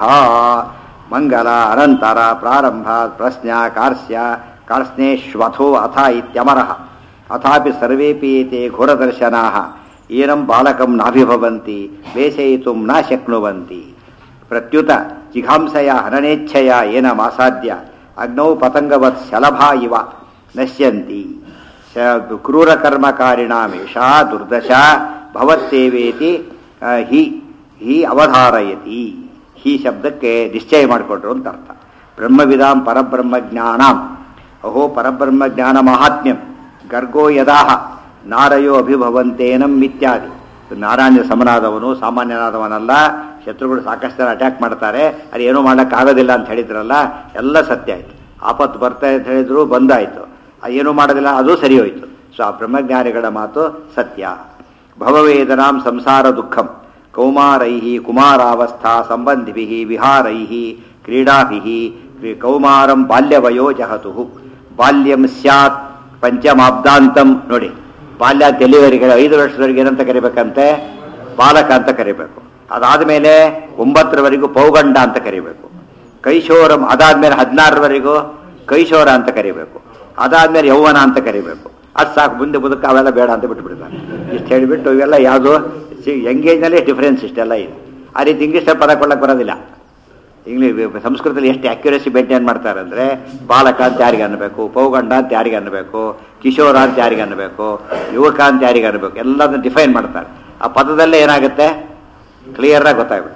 ಮಂಗಲ ಅನಂತರ ಪ್ರಾರಂಭ ಪ್ರಶ್ನ ಕಾರ್ಸ್ಯ ಕಾರ್ಸ್ನೇಶ್ವಥೋ ಅಥ ಇತ್ಯಮರಃ ಅಥಾಪಿ ಸರ್ವೇಪಿ ಏತೆ ಘೋರದರ್ಶನಾ ಏನಂ ಬಾಲಕಂ ನಾಭಿಭವಂತಿ ಬೇಸಯಿತು ನ ಶಕ್ನುವಂತಿ ಪ್ರತ್ಯುತ ಜಿಘಾಂಸಯ ಹನನೇಚ್ಛಯ ಏನ ಮಾಸಾದ್ಯ ಅಗ್ನೌ ಪತಂಗವತ್ ಶಲಭಾ ಇವ ನಶ್ಯಂತಿ ಶ- ಕ್ರೂರಕರ್ಮಕಾರಿಣಾಮೇಷಾ ದುರ್ದಶ ಭವತ್ತೇವೇತಿ ಆ, ಹಿ ಹಿ ಅವಧಾರಯತಿ ಹಿ ಶಬ್ದಕ್ಕೆ ನಿಶ್ಚಯ ಮಾಡಿಕೊಟ್ರು ಅಂತ ಅರ್ಥ ಬ್ರಹ್ಮವಿದಾಂ ಪರಬ್ರಹ್ಮಜ್ಞಾನಾಂ ಅಹೋ ಪರಬ್ರಹ್ಮಜ್ಞಾನ ಮಹಾತ್ಮ್ಯಂ ಗರ್ಗೋ ಯದಾಹ ನಾರಯೋ ಅಭಿಭವಂತೇನಂ ಇತ್ಯಾದಿ ನಾರಾಯಣ ಸಮನಾದವನು ಸಾಮಾನ್ಯನಾದವನಲ್ಲ ಶತ್ರುಗಳು ಸಾಕಷ್ಟು ಜನ ಅಟ್ಯಾಕ್ ಮಾಡ್ತಾರೆ ಅದು ಏನೂ ಮಾಡೋಕ್ಕಾಗೋದಿಲ್ಲ ಅಂತ ಹೇಳಿದ್ರಲ್ಲ ಎಲ್ಲ ಸತ್ಯ ಆಯ್ತು ಆಪತ್ತು ಬರ್ತಾ ಅಂತ ಹೇಳಿದ್ರು ಬಂದಾಯ್ತು ಅದು ಏನೂ ಮಾಡೋದಿಲ್ಲ ಅದು ಸರಿ ಹೋಯ್ತು ಸೊ ಆ ಬ್ರಹ್ಮಜ್ಞಾನಿಗಳ ಮಾತು ಸತ್ಯ ಭವವೇದನಾಂ ಸಂಸಾರ ದುಃಖಂ ಕೌಮಾರೈ ಕುಮಾರಾವಸ್ಥಾ ಸಂಬಂಧಿಭಿ ವಿಹಾರೈ ಕ್ರೀಡಾಭಿ ಕೌಮಾರಂ ಬಾಲ್ಯವಯೋ ಜಹತು ಬಾಲ್ಯಂ ಸ್ಯಾತ್ ಪಂಚಮಾಬ್ದಾಂತಂ ನೋಡಿ ಬಾಲ್ಯ ಎಲ್ಲಿವರೆಗೆ ಐದು ವರ್ಷದವರೆಗೆ ಏನಂತ ಕರಿಬೇಕಂತೆ ಬಾಲಕ ಅಂತ ಕರಿಬೇಕು ಅದಾದ್ಮೇಲೆ ಒಂಬತ್ತರವರೆಗೂ ಪೌಗಂಡ ಅಂತ ಕರಿಬೇಕು ಕೈಶೋರಂ ಅದಾದ್ಮೇಲೆ ಹದಿನಾರರವರೆಗೂ ಕೈಶೋರ ಅಂತ ಕರಿಬೇಕು ಅದಾದ್ಮೇಲೆ ಯೌವನ ಅಂತ ಕರಿಬೇಕು ಅದು ಸಾಕು ಮುಂದೆ ಬದುಕ ಅವೆಲ್ಲ ಬೇಡ ಅಂತ ಬಿಟ್ಬಿಡ್ತಾನೆ ಇಷ್ಟು ಹೇಳಿಬಿಟ್ಟು ಇವೆಲ್ಲ ಯಾವುದು ಎಂಗೇಜ್ನಲ್ಲೇ ಡಿಫ್ರೆನ್ಸ್ ಇಷ್ಟೆಲ್ಲ ಇದೆ ಆ ರೀತಿ ಇಂಗ್ಲೀಷಲ್ಲಿ ಪದ ಕೊಡಕ್ಕೆ ಬರೋದಿಲ್ಲ ಇಂಗ್ಲೀಷ್ ಸಂಸ್ಕೃತದಲ್ಲಿ ಎಷ್ಟು ಅಕ್ಯುರೇಸಿ ಮೇಂಟೈನ್ ಮಾಡ್ತಾರೆ ಅಂದರೆ ಬಾಲಕ ಅಂತ ಯಾರಿಗೆ ಅನ್ನಬೇಕು ಪೌಗಂಡ ಅಂತ ಯಾರಿಗೆ ಅನ್ನಬೇಕು ಕಿಶೋರ ಅಂತ ಯಾರಿಗೆ ಅನ್ನಬೇಕು ಯುವಕ ಅಂತ ಯಾರಿಗೆ ಅನ್ನಬೇಕು ಎಲ್ಲದನ್ನು ಡಿಫೈನ್ ಮಾಡ್ತಾರೆ ಆ ಪದದಲ್ಲೇ ಏನಾಗುತ್ತೆ ಕ್ಲಿಯರಾಗಿ ಗೊತ್ತಾಗ್ಬಿಡುತ್ತೆ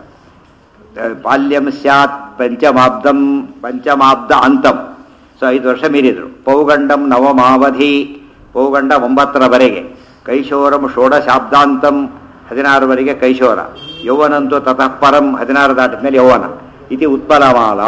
ಬಾಲ್ಯಂ ಸ್ಯಾತ್ ಪಂಚಮಾಬ್ದಂ ಪಂಚಮಾಬ್ದ ಅಂತಂ ಸೊ ಐದು ವರ್ಷ ಮೀರಿದ್ರು ಪೌಗಂಡಂ ನವಮಾವಧಿ ಪೌಗಂಡ ಒಂಬತ್ತರವರೆಗೆ ಕೈಶೋರಂ ಷೋಡಶಾಬ್ದಾಂತಂ ಹದಿನಾರವರೆಗೆ ಕೈಶೋರ ಯೌವನಂತೂ ತತಃ ಪರಂ ಹದಿನಾರು ದಾಟಿದ ಮೇಲೆ ಯೌವನ ಇತಿ ಉತ್ಪಲಮಾಲಾ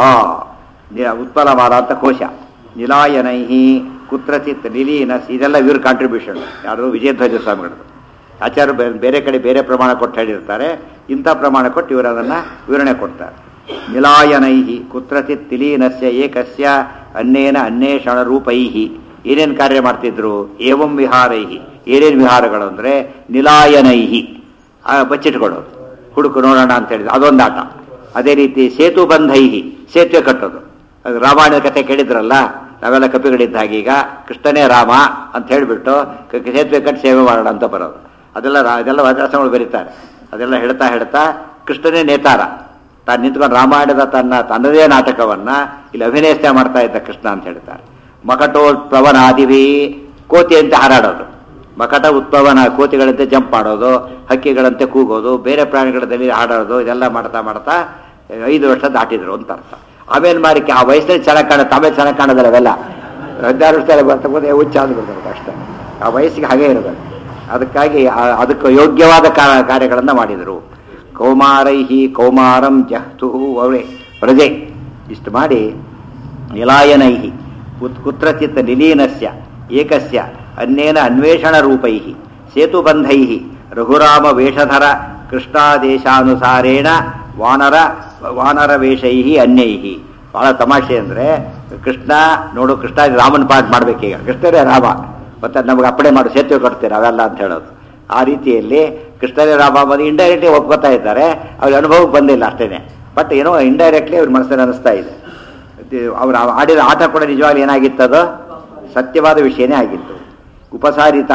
ನಿ- ಉತ್ಪಲಮಾಲಾ ಅಂತ ಕೋಶ ನಿಲಾಯನೈ ಕುತ್ರಚಿತ್ ನಿಲೀನ ಇದೆಲ್ಲ ಇವ್ರ ಕಾಂಟ್ರಿಬ್ಯೂಷನ್ ಯಾರು ವಿಜಯಧ್ವಜ ಸ್ವಾಮಿಗಳದ್ದು ಆಚಾರ್ಯ ಬೇರೆ- ಬೇರೆ ಕಡೆ ಬೇರೆ ಪ್ರಮಾಣ ಕೊಟ್ಟು ಹೇಳಿರ್ತಾರೆ ಇಂಥ ಪ್ರಮಾಣ ಕೊಟ್ಟು ಇವರು ಅದನ್ನು ವಿವರಣೆ ಕೊಡ್ತಾರೆ ನಿಲಾಯನೈ ಕುತ್ರಚಿತ್ ತಿಲೀನಸ್ಯ ಏಕಸ್ಯ ಅನ್ನೇನ ಅನ್ವೇಷಣ ರೂಪೈ ಏನೇನು ಕಾರ್ಯ ಮಾಡ್ತಿದ್ರು ಏವಂ ವಿಹಾರೈ ಏನೇನು ವಿಹಾರಗಳು ಅಂದರೆ ನಿಲಾಯನೈ ಬಚ್ಚಿಟ್ಕೊಳ್ಳೋದು ಹುಡುಕು ನೋಡೋಣ ಅಂತ ಹೇಳಿದ್ರು ಅದೊಂದು ಆಟ ಅದೇ ರೀತಿ ಸೇತು ಬಂಧೈಹಿ ಸೇತುವೆ ಕಟ್ಟೋದು ಅದು ರಾಮಾಯಣದ ಕಥೆ ಕೇಳಿದ್ರಲ್ಲ ನಾವೆಲ್ಲ ಕಪಿಗಳಿದ್ದ ಹಾಗೆ ಈಗ ಕೃಷ್ಣನೇ ರಾಮ ಅಂತ ಹೇಳಿಬಿಟ್ಟು ಕ- ಸೇತುವೆ ಕಟ್ಟಿ ಸೇವೆ ಮಾಡೋಣ ಅಂತ ಬರೋದು ಅದೆಲ್ಲ ರಾ- ಅದೆಲ್ಲ ವ್ಯತ್ಯಾಸಗಳು ಬರೀತಾರೆ ಅದೆಲ್ಲ ಹೇಳ್ತಾ ಹೇಳ್ತಾ ಕೃಷ್ಣನೇ ನೇತಾರ ತಾನು ನಿಂತ್ಕೊಂಡು ರಾಮಾಯಣದ ತನ್ನ ತನ್ನದೇ ನಾಟಕವನ್ನ ಇಲ್ಲಿ ಅಭಿನಯಿಸ್ತಾ ಮಾಡ್ತಾ ಇದ್ದ ಕೃಷ್ಣ ಅಂತ ಹೇಳ್ತಾರೆ ಮಕಟೋತ್ಪ್ಲವನಾದಿವಿ ಕೋತಿ ಅಂತ ಹಾರಾಡೋದು ಮಕಟ ಉತ್ಪವನ ಕೋತಿಗಳಂತೆ ಜಂಪ್ ಮಾಡೋದು ಹಕ್ಕಿಗಳಂತೆ ಕೂಗೋದು ಬೇರೆ ಪ್ರಾಣಿಗಳಲ್ಲಿ ಹಾಡೋದು ಇದೆಲ್ಲ ಮಾಡ್ತಾ ಮಾಡ್ತಾ ಐದು ವರ್ಷ ದಾಟಿದ್ರು ಅಂತ ಅರ್ಥ ಆಮೇಲೆ ಮಾರಿಕೆ ಆ ವಯಸ್ಸಲ್ಲಿ ಚೆನ್ನಾಗಿ ಕಾಣುತ್ತೆ ಆಮೇಲೆ ಚೆನ್ನಾಗಿ ಕಾಣೋದಿಲ್ಲ ಅವೆಲ್ಲ ಹದಿನಾರು ವರ್ಷ ಬರ್ತಾ ಹೋದ್ರೆ ಹುಚ್ಚ ಅಂದ್ಬಿಡ್ತಾರೆ ಅಷ್ಟೇ ಆ ವಯಸ್ಸಿಗೆ ಹಾಗೆ ಇರಬೇಕು ಅದಕ್ಕಾಗಿ ಆ- ಅದಕ್ಕೆ ಯೋಗ್ಯವಾದ ಕಾ- ಕಾರ್ಯಗಳನ್ನು ಮಾಡಿದರು ಕೌಮಾರೈಹಿ ಕೌಮಾರಂ ಜಹ್ತು ಅವಳೆ ಪ್ರಜೆ ಇಷ್ಟು ಮಾಡಿ ನಿಲಾಯನೈಹಿ ಕುತ್ ಕುತ್ರಚಿತ್ ನಿಲೀನಸ್ಯ ಏಕಸ್ಯ ಅನ್ಯೇನ ಅನ್ವೇಷಣ ರೂಪೈ ಸೇತುಬಂಧೈ ರಘುರಾಮ ವೇಷಧರ ಕೃಷ್ಣಾದೇಶಾನುಸಾರೇಣ ವಾನರ ವಾನರ ವೇಷೈ ಅನ್ಯೈ ಬಹಳ ತಮಾಷೆ ಅಂದರೆ ಕೃಷ್ಣ ನೋಡು ಕೃಷ್ಣ ರಾಮನ ಪಾಠ ಮಾಡ್ಬೇಕೀಗ ಕೃಷ್ಣರೇ ರಾಮ ಮತ್ತೆ ನಮ್ಗೆ ಅಪ್ಪಣೆ ಮಾಡಿ ಸೇತುವೆ ಕೊಡ್ತೀರ ಅವೆಲ್ಲ ಅಂತ ಹೇಳೋದು ಆ ರೀತಿಯಲ್ಲಿ ಕೃಷ್ಣರೇ ರಾಮ ಬಂದು ಇಂಡೈರೆಕ್ಟ್ಲಿ ಒಪ್ಕೋತಾ ಇದ್ದಾರೆ ಅವ್ರ ಅನುಭವಕ್ಕೆ ಬಂದಿಲ್ಲ ಅಷ್ಟೇನೆ ಬಟ್ ಏನೋ ಇಂಡೈರೆಕ್ಟ್ಲಿ ಅವ್ರ ಮನಸ್ಸಲ್ಲಿ ಅನಿಸ್ತಾ ಇದೆ ಅವ್ರು ಆಡಿದ ಆಟ ಕೂಡ ನಿಜವಾಗ್ಲೂ ಏನಾಗಿತ್ತದು ಸತ್ಯವಾದ ವಿಷಯನೇ ಆಗಿತ್ತು ಉಪಸಾರಿತ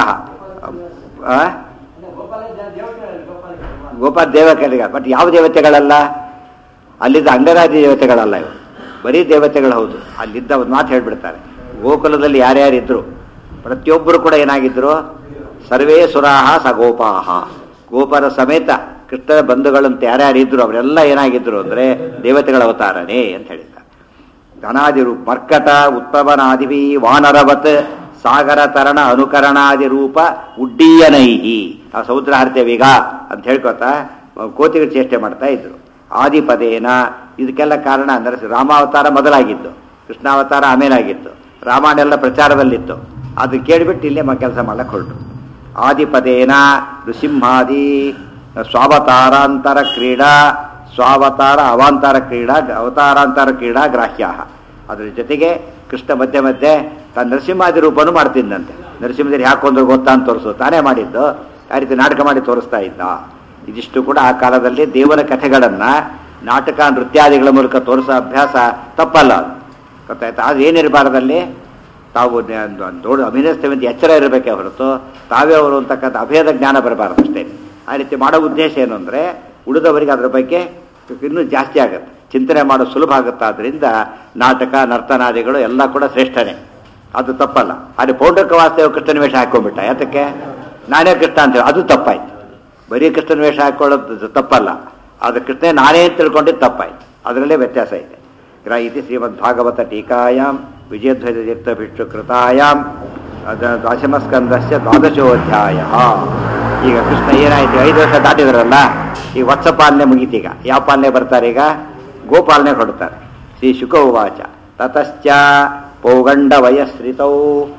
ಗೋಪಾಲ ದೇವತೆಗಳಿಗ ಬಟ್ ಯಾವ ದೇವತೆಗಳಲ್ಲ ಅಲ್ಲಿದ್ದ ಅಂಗರಾಜ ದೇವತೆಗಳಲ್ಲ ಇವು ಬರೀ ದೇವತೆಗಳು ಹೌದು ಅಲ್ಲಿದ್ದ ಒಂದು ಮಾತು ಹೇಳ್ಬಿಡ್ತಾರೆ ಗೋಕುಲದಲ್ಲಿ ಯಾರ್ಯಾರಿದ್ರು ಪ್ರತಿಯೊಬ್ಬರು ಕೂಡ ಏನಾಗಿದ್ರು ಸರ್ವೇ ಸುರಾಹ ಸ ಗೋಪಾಹ ಗೋಪರ ಸಮೇತ ಕೃಷ್ಣನ ಬಂಧುಗಳಂತೆ ಯಾರ್ಯಾರಿದ್ರು ಅವರೆಲ್ಲ ಏನಾಗಿದ್ರು ಅಂದ್ರೆ ದೇವತೆಗಳ ಅವತಾರನೇ ಅಂತ ಹೇಳಿದ್ದಾರೆ ಧನಾದಿರು ಮರ್ಕಟ ಉತ್ಪವನಾದಿವಿ ವಾನರವತ್ ಸಾಗರ ತರಣ ಅನುಕರಣಾದಿ ರೂಪ ಉಡ್ಡೀಯನೈಹಿ ಆ ಸಮುದ್ರ ಹರಿತೇವೀಗ ಅಂತ ಹೇಳ್ಕೊತಾ ಕೋತಿಗಳು ಚೇಷ್ಟೆ ಮಾಡ್ತಾ ಇದ್ರು ಆದಿಪದೇನ ಇದಕ್ಕೆಲ್ಲ ಕಾರಣ ಅಂದರೆ ರಾಮಾವತಾರ ಮೊದಲಾಗಿತ್ತು ಕೃಷ್ಣಾವತಾರ ಆಮೇಲಾಗಿತ್ತು ರಾಮಾಯಣ ಎಲ್ಲ ಪ್ರಚಾರದಲ್ಲಿತ್ತು ಅದು ಕೇಳಿಬಿಟ್ಟು ಇಲ್ಲೇ ಮ ಕೆಲಸ ಮಾಡಕ್ಕೆ ಹೊರಟರು ಆದಿಪದೇನ ನೃಸಿಂಹಾದಿ ಸ್ವಾವತಾರಾಂತರ ಕ್ರೀಡಾ ಸ್ವಾವತಾರ ಅವಾಂತರ ಕ್ರೀಡಾ ಅವತಾರಾಂತರ ಕ್ರೀಡಾ ಗ್ರಾಹ್ಯ ಅದ್ರ ಜೊತೆಗೆ ಕೃಷ್ಣ ಮಧ್ಯೆ ಮಧ್ಯೆ ತಾನು ನರಸಿಂಹಾದಿ ರೂಪನೂ ಮಾಡ್ತಿದ್ದಂತೆ ನರಸಿಂಹದೇವಿ ಯಾಕೊಂಡ್ರು ಗೊತ್ತಾ ಅಂತ ತೋರಿಸು ತಾನೇ ಮಾಡಿದ್ದು ಆ ರೀತಿ ನಾಟಕ ಮಾಡಿ ತೋರಿಸ್ತಾ ಇದ್ದ ಇದಿಷ್ಟು ಕೂಡ ಆ ಕಾಲದಲ್ಲಿ ದೇವರ ಕಥೆಗಳನ್ನ ನಾಟಕ ನೃತ್ಯಾದಿಗಳ ಮೂಲಕ ತೋರಿಸೋ ಅಭ್ಯಾಸ ತಪ್ಪಲ್ಲ ಅದು. ಗೊತ್ತಾಯ್ತಾ ಅದು ಏನಿರಬಾರ್ದಲ್ಲಿ ತಾವು ನ- ನ- ದೊಡ್ಡ ಅಭಿನಯಿಸ್ತೇವೆ ಅಂತ ಎಚ್ಚರ ಇರಬೇಕೇ ಹೊರತು ತಾವೇ ಅವರು ಅಂತಕ್ಕಂಥ ಅಭೇದ ಜ್ಞಾನ ಬರಬಾರ್ದು ಅಷ್ಟೇ ಆ ರೀತಿ ಮಾಡೋ ಉದ್ದೇಶ ಏನು ಅಂದರೆ ಉಳಿದವರಿಗೆ ಅದರ ಬಗ್ಗೆ ಇನ್ನೂ ಜಾಸ್ತಿ ಆಗುತ್ತೆ ಚಿಂತನೆ ಮಾಡೋದು ಸುಲಭ ಆಗುತ್ತೆ ಆದ್ದರಿಂದ ನಾಟಕ ನರ್ತನಾದಿಗಳು ಎಲ್ಲ ಕೂಡ ಶ್ರೇಷ್ಠನೇ ಅದು ತಪ್ಪಲ್ಲ ಆದರೆ ಪೌಂಡ್ರಕ ವಾಸ್ತವ ಕೃಷ್ಣನ ವೇಷ ಹಾಕೊಂಡ್ಬಿಟ್ಟ ಯಾತಕ್ಕೆ ನಾನೇ ಕೃಷ್ಣ ಅಂತೇಳಿ ಅದು ತಪ್ಪಾಯ್ತು ಬರೀ ಕೃಷ್ಣನ ವೇಷ ಹಾಕೊಳ್ಳೋದು ತಪ್ಪಲ್ಲ ಆದರೆ ಕೃಷ್ಣ ನಾನೇ ಅಂತ ತಿಳ್ಕೊಂಡಿದ್ದು ತಪ್ಪಾಯ್ತು ಅದರಲ್ಲೇ ವ್ಯತ್ಯಾಸ ಇದೆ ಗ್ರ ಇತಿ ಶ್ರೀಮದ್ ಭಾಗವತ ಟೀಕಾಯಾಮ್ ವಿಜಯಧ್ವಜ ತೀರ್ಥ ಭಿಕ್ಷು ಕೃತಾಯಾಮ್ ಅದ ದಶಮಸ್ಕಂದಸ್ಯ ದ್ವಾದಶೋಧ್ಯಾಯ ಈಗ ಕೃಷ್ಣ ಏನಾಯ್ತು ಐದು ವರ್ಷ ದಾಟಿದ್ರಲ್ಲ ಈ ವತ್ಸಪಾಲನೆ ಮುಗೀತೀಗ ಯಾವ ಪಾಲನೆ ಬರ್ತಾರೆ ಈಗ ಗೋಪಾಲನೆ ಕೊಡ್ತಾರೆ ಶ್ರೀ ಶುಕ ಉವಾಚ ತತಶ್ಚ ಪೌಗಂಡ ವಯಸ್ರಿತೌ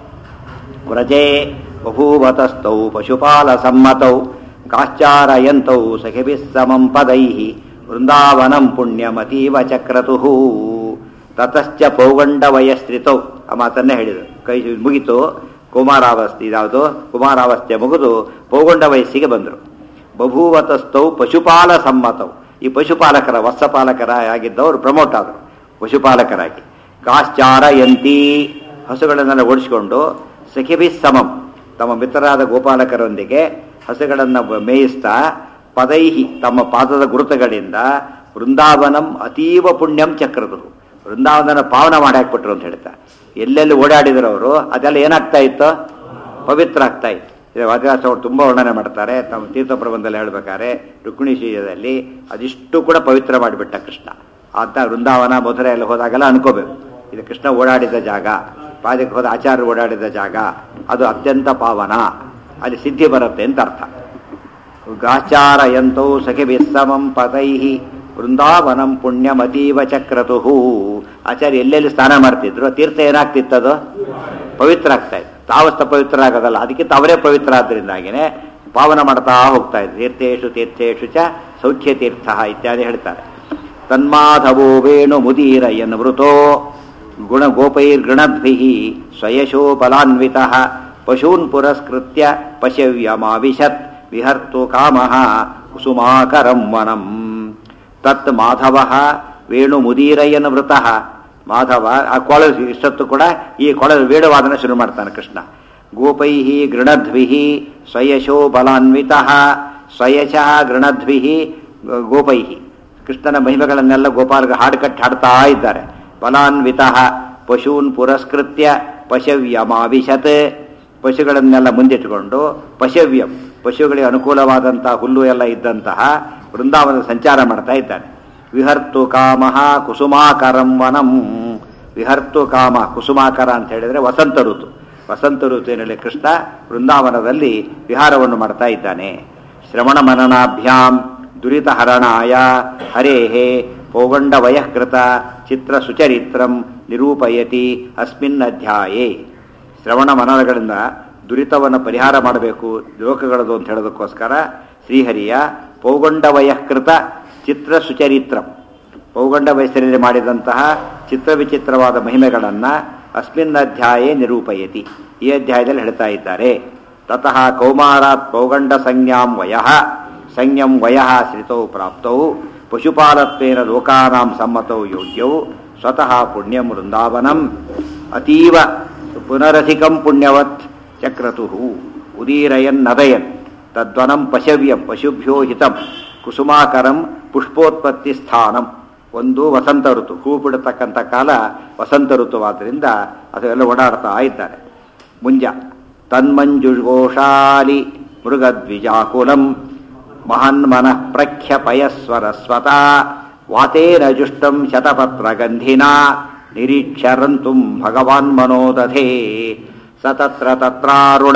ವ್ರಜೆ ಬಭೂವತಸ್ಥೌ ಪಶುಪಾಲ ಸಮ್ಮತೌ ಕಾಶ್ಚಾರಯಂತೌ ಸಖಿಭಿಃ ಸಮಂ ಪದೈಃ ವೃಂದಾವನಂ ಪುಣ್ಯಮತೀವ ಚಕ್ರತುಃ ತತಶ್ಚ ಪೌಗಂಡ ವಯಸ್ರಿತೌ ಆ ಮಾತನ್ನೇ ಹೇಳಿದರು ಕೈ ಮುಗಿತು ಕುಮಾರಾವಸ್ಥೆ ಇದಾವುದು ಕುಮಾರಾವಸ್ಥೆ ಮುಗಿದು ಪೌಗಂಡ ವಯಸ್ಸಿಗೆ ಬಂದರು ಬಭೂವತಸ್ಥೌ ಪಶುಪಾಲ ಸಮ್ಮತವು ಈ ಪಶುಪಾಲಕರ ವತ್ಸಪಾಲಕರ ಆಗಿದ್ದವರು ಪ್ರಮೋಟ್ ಆದರು ಪಶುಪಾಲಕರಾಗಿ ಕಾಶ್ಚಾರಯಂತಿ ಹಸುಗಳನ್ನೆಲ್ಲ ಓಡಿಸಿಕೊಂಡು ಸಖಿಭಿ ಸಮಂ ತಮ್ಮ ಮಿತ್ರರಾದ ಗೋಪಾಲಕರೊಂದಿಗೆ ಹಸುಗಳನ್ನು ಮೇಯಿಸ್ತಾ ಪದೈಹಿ ತಮ್ಮ ಪಾದದ ಗುರುತುಗಳಿಂದ ವೃಂದಾವನಂ ಅತೀವ ಪುಣ್ಯಂ ಚಕ್ರದರು ವೃಂದಾವನ ಪಾವನ ಮಾಡಿ ಹಾಕ್ಬಿಟ್ರು ಅಂತ ಹೇಳ್ತಾ ಎಲ್ಲೆಲ್ಲಿ ಓಡಾಡಿದ್ರು ಅವರು ಅದೆಲ್ಲ ಏನಾಗ್ತಾ ಇತ್ತು ಪವಿತ್ರ ಆಗ್ತಾ ಇತ್ತು ಇದು ವಾದಿರಾಸ ಅವರು ತುಂಬ ವರ್ಣನೆ ಮಾಡ್ತಾರೆ ತಮ್ಮ ತೀರ್ಥ ಪ್ರಬಂಧದಲ್ಲಿ ಹೇಳ್ಬೇಕಾದ್ರೆ ರುಕ್ಮಿಣಿ ಶ್ರೀಯದಲ್ಲಿ ಅದಿಷ್ಟು ಕೂಡ ಪವಿತ್ರ ಮಾಡಿಬಿಟ್ಟ ಕೃಷ್ಣ ಅಂತ ವೃಂದಾವನ ಮಧುರೆ ಎಲ್ಲ ಹೋದಾಗೆಲ್ಲ ಅನ್ಕೋಬೇಕು ಇದು ಕೃಷ್ಣ ಓಡಾಡಿದ ಜಾಗ ಪಾದಕ್ಕೆ ಹೋದ ಆಚಾರ್ಯ ಓಡಾಡಿದ ಜಾಗ ಅದು ಅತ್ಯಂತ ಪಾವನ ಅಲ್ಲಿ ಸಿದ್ಧಿ ಬರುತ್ತೆ ಅಂತ ಅರ್ಥ ಗಾಚಾರಯಂತೌ ಸಖಿ ವಿಸ್ಸಮಂ ಪದೈ ವೃಂದಾವನಂ ಪುಣ್ಯಮತೀವ ಚಕ್ರತು ಆಚಾರ್ಯ ಎಲ್ಲೆಲ್ಲಿ ಸ್ನಾನ ಮಾಡ್ತಿದ್ರು ತೀರ್ಥ ಏನಾಗ್ತಿತ್ತದು ಪವಿತ್ರ ಆಗ್ತಾ ಇತ್ತು ತಾವಸ್ತ ಪವಿತ್ರ ಆಗೋದಲ್ಲ ಅದಕ್ಕಿಂತ ಅವರೇ ಪವಿತ್ರ ಆದ್ದರಿಂದಾಗಿನೇ ಪಾವನ ಮಾಡ್ತಾ ಹೋಗ್ತಾ ಇದ್ರು ತೀರ್ಥೇಶು ತೀರ್ಥೇಶು ಚ ಸೌಖ್ಯ ತೀರ್ಥ ಇತ್ಯಾದಿ ಹೇಳ್ತಾರೆ ತನ್ಮಾಧವೋ ವೇಣು ಮುದೀರ ಎನ್ವೃತೋ ಗುಣ ಗೋಪೈರ್ಗಣದ್ಭಿ ಸ್ವಯಶೋ ಬಲಾನ್ವಿತ ಪಶೂನ್ ಪುರಸ್ಕೃತ್ಯ ಪಶವ್ಯಮಾವಿಶತ್ ವಿಹರ್ತು ಕಾಮಃ ಕುಸುಮಾಕರಂ ವನಂ ತತ್ ಮಾಧವ ವೇಣು ಮುದೀರಯ್ಯನ ವೃತಃ ಮಾಧವ ಆ ಕೊಳ ಇಷ್ಟೊತ್ತು ಕೂಡ ಈ ಕೊಳ ವೇಣುವಾದನ ಶುರು ಮಾಡ್ತಾನೆ ಕೃಷ್ಣ ಗೋಪೈ ಗೃಣದ್ಭಿ ಸ್ವಯಶೋ ಬಲಾನ್ವಿತ ಸ್ವಯಶಃ ಗೃಣದ್ಭಿ ಗೋಪೈ ಕೃಷ್ಣನ ಮಹಿಮೆಗಳನ್ನೆಲ್ಲ ಗೋಪಾಲಗೆ ಹಾಡು ಕಟ್ಟಿ ಹಾಡ್ತಾ ಇದ್ದಾರೆ ಬಲಾನ್ವಿತ ಪಶೂನ್ ಪುರಸ್ಕೃತ್ಯ ಪಶವ್ಯಮಾವಿಶತ್ ಪಶುಗಳನ್ನೆಲ್ಲ ಮುಂದಿಟ್ಟುಕೊಂಡು ಪಶವ್ಯಂ ಪಶುಗಳಿಗೆ ಅನುಕೂಲವಾದಂತಹ ಹುಲ್ಲು ಎಲ್ಲ ಇದ್ದಂತಹ ವೃಂದಾವನ ಸಂಚಾರ ಮಾಡ್ತಾ ಇದ್ದಾನೆ ವಿಹರ್ತು ಕಾಮಃ ಕುಸುಮಾಕರಂ ವನಂ ವಿಹರ್ತು ಕಾಮ ಕುಸುಮಾಕರ ಅಂತ ಹೇಳಿದ್ರೆ ವಸಂತ ಋತು ವಸಂತ ಋತುವಿನಲ್ಲಿ ಕೃಷ್ಣ ವೃಂದಾವನದಲ್ಲಿ ವಿಹಾರವನ್ನು ಮಾಡ್ತಾ ಇದ್ದಾನೆ ಶ್ರವಣ ಮನನಾಭ್ಯಾಂ ದುರಿತ ಹರಣಾಯ ಹರೇಹೇ ಪೌಗಂಡ ವಯಃಕೃತ ಚಿತ್ರ ಸುಚರಿತ್ರಂ ನಿರೂಪಯತಿ ಅಸ್ಮಿನ್ ಅಧ್ಯಾಯೇ ಶ್ರವಣ ಮನನಗಳಿಂದ ದುರಿತವನ್ನು ಪರಿಹಾರ ಮಾಡಬೇಕು ಲೋಕಗಳದು ಅಂತ ಹೇಳೋದಕ್ಕೋಸ್ಕರ ಶ್ರೀಹರಿಯ ಪೌಗಂಡ ವಯಃಕೃತ ಚಿತ್ರ ಸುಚರಿತ್ರಂ ಪೌಗಂಡ ವಯಸ್ಸಿನಲ್ಲಿ ಮಾಡಿದಂತಹ ಚಿತ್ರವಿಚಿತ್ರವಾದ ಮಹಿಮೆಗಳನ್ನು ಅಸ್ಮಿನ್ ಅಧ್ಯಾಯೇ ನಿರೂಪಯತಿ ಈ ಅಧ್ಯಾಯದಲ್ಲಿ ಹೇಳ್ತಾ ಇದ್ದಾರೆ ತತಃ ಕೌಮಾರಾತ್ ಪೌಗಂಡ ಸಂಜ್ಞಾಂ ವಯಃ ಸಂಜ್ಞಂ ವಯಃ ಶ್ರಿತೌ ಪ್ರಾಪ್ತೌ ಪಶುಪಾಲತ್ವೇನ ಲೋಕಾನಾಂ ಸಮ್ಮತೌ ಯೋಗ್ಯೌ ಸ್ವತಃ ಪುಣ್ಯಂ ವೃಂದಾವನಂ ಅತೀವ ಪುನರಧಿಕಂ ಪುಣ್ಯವತ್ ಚಕ್ರತು ಉದೀರಯನ್ ನದಯನ್ ತದ್ವನಂ ಪಶವ್ಯಂ ಪಶುಭ್ಯೋ ಹಿತಂ ಕುಸುಮಾಕರಂ ಪುಷ್ಪೋತ್ಪತ್ತಿ ಸ್ಥಾನಂ ಒಂದು ವಸಂತ ಋತು ಹೂ ಬಿಡತಕ್ಕಂಥ ಕಾಲ ವಸಂತ ಋತುವಾದ್ದರಿಂದ ಅದೆಲ್ಲ ಓಡಾಡ್ತಾ ಇದ್ದಾರೆ ಮುಂಜ ತನ್ಮಂಜುಘೋಷಾಲಿ ಮೃಗದ್ವಿಜಾಕುಲಂ ಮಹನ್ಮನಃ ಪ್ರಖ್ಯಪಯಸ್ವರಸ್ವತ ವಾತೇನ ಜುಷ್ಟಂ ಶತಪತ್ರಗಂಧಿನಾ ನಿರೀಕ್ಷರಂತುಂ ಭಗವಾನ್ ಮನೋದಧೇ ಸ ತತ್ರ ತತ್ರಾರುಣ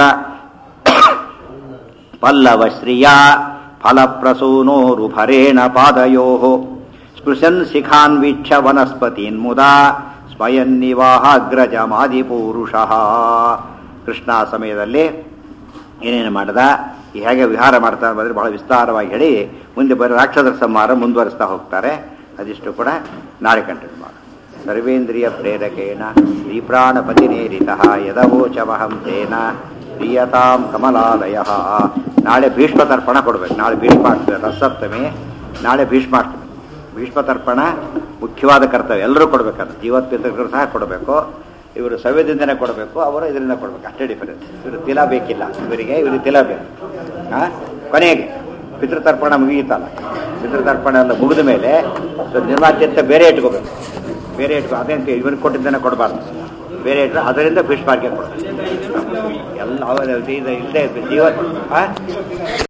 ಪಲ್ಲವಶ್ರಿಯ ಫಲಪ್ರಸೂನೋರುಭರೇಣ ಪಾದಯೋ ಸ್ಪೃಶನ್ ಶಿಖಾನ್ ವೀಕ್ಷ ವನಸ್ಪತೀನ್ ಮುದಾ ಸ್ವಯನ್ನಿವಾಹಾಗ್ರಜಮಾದಿಪೂರುಷಃ ಕೃಷ್ಣ ಆ ಸಮಯದಲ್ಲಿ ಏನೇನು ಮಾಡ್ದ ಈ ಹೇಗೆ ವಿಹಾರ ಮಾಡ್ತಾ ಬಂದರೆ ಬಹಳ ವಿಸ್ತಾರವಾಗಿ ಹೇಳಿ ಮುಂದೆ ಬರೋ ರಾಕ್ಷಸರ ಸಂಹಾರ ಮುಂದುವರಿಸ್ತಾ ಹೋಗ್ತಾರೆ ಅದಿಷ್ಟು ಕೂಡ ನಾಳೆ ಕಂಟಿನ್ಯೂ ಮಾಡಿ ಸರ್ವೇಂದ್ರಿಯ ಪ್ರೇರಕೇಣ ಶ್ರೀಪ್ರಾಣಪತಿನೇರಿತಃ ಯದವೋಚಮಹಂ ತೇನ ಪ್ರಿಯತಾಂ ಕಮಲಾಲಯ ನಾಳೆ ಭೀಷ್ಮ ತರ್ಪಣ ಕೊಡ್ಬೇಕು ನಾಳೆ ಭೀಷ್ಮಾಷ್ಟಮಿ ರಸಪ್ತಮಿ ನಾಳೆ ಭೀಷ್ಮಾಷ್ಟಮಿ ಭೀಷ್ಮ ತರ್ಪಣ ಮುಖ್ಯವಾದ ಕರ್ತವ್ಯ ಎಲ್ಲರೂ ಕೊಡಬೇಕಂತ ಜೀವತ್ ಪಿತೃಗಳು ಸಹ ಕೊಡಬೇಕು ಇವರು ಸವ್ಯದಿಂದನೇ ಕೊಡಬೇಕು ಅವರು ಇದರಿಂದ ಕೊಡಬೇಕು ಅಷ್ಟೇ ಡಿಫರೆನ್ಸ್ ಇವರು ತಿಲ ಬೇಕಿಲ್ಲ ಇವರಿಗೆ ಇವರು ತಿಲ ಬೇಕು ಆ? ಕೊನೆಗೆ ಪಿತೃತರ್ಪಣ ಮುಗಿಯುತ್ತಲ್ಲ ಪಿತೃತರ್ಪಣ ಎಲ್ಲ ಮುಗಿದ ಮೇಲೆ ಸೊ ನಿರ್ಮಾತ್ಯಂತ ಬೇರೆ ಇಟ್ಕೋಬೇಕು ಬೇರೆ ಇಟ್ಕೊ ಅದೇಂತ ಇವನಿಗೆ ಕೊಟ್ಟಿದ್ದನ್ನು ಕೊಡಬಾರ್ದು ಬೇರೆ ಇಟ್ಟರೆ ಅದರಿಂದ ಫಿಶ್ ಮಾರ್ಕೆಟ್ ಕೊಡಬೇಕು ಎಲ್ಲ ಅವರ ಇದು ಇಲ್ಲದೆ ಜೀವ ಆ?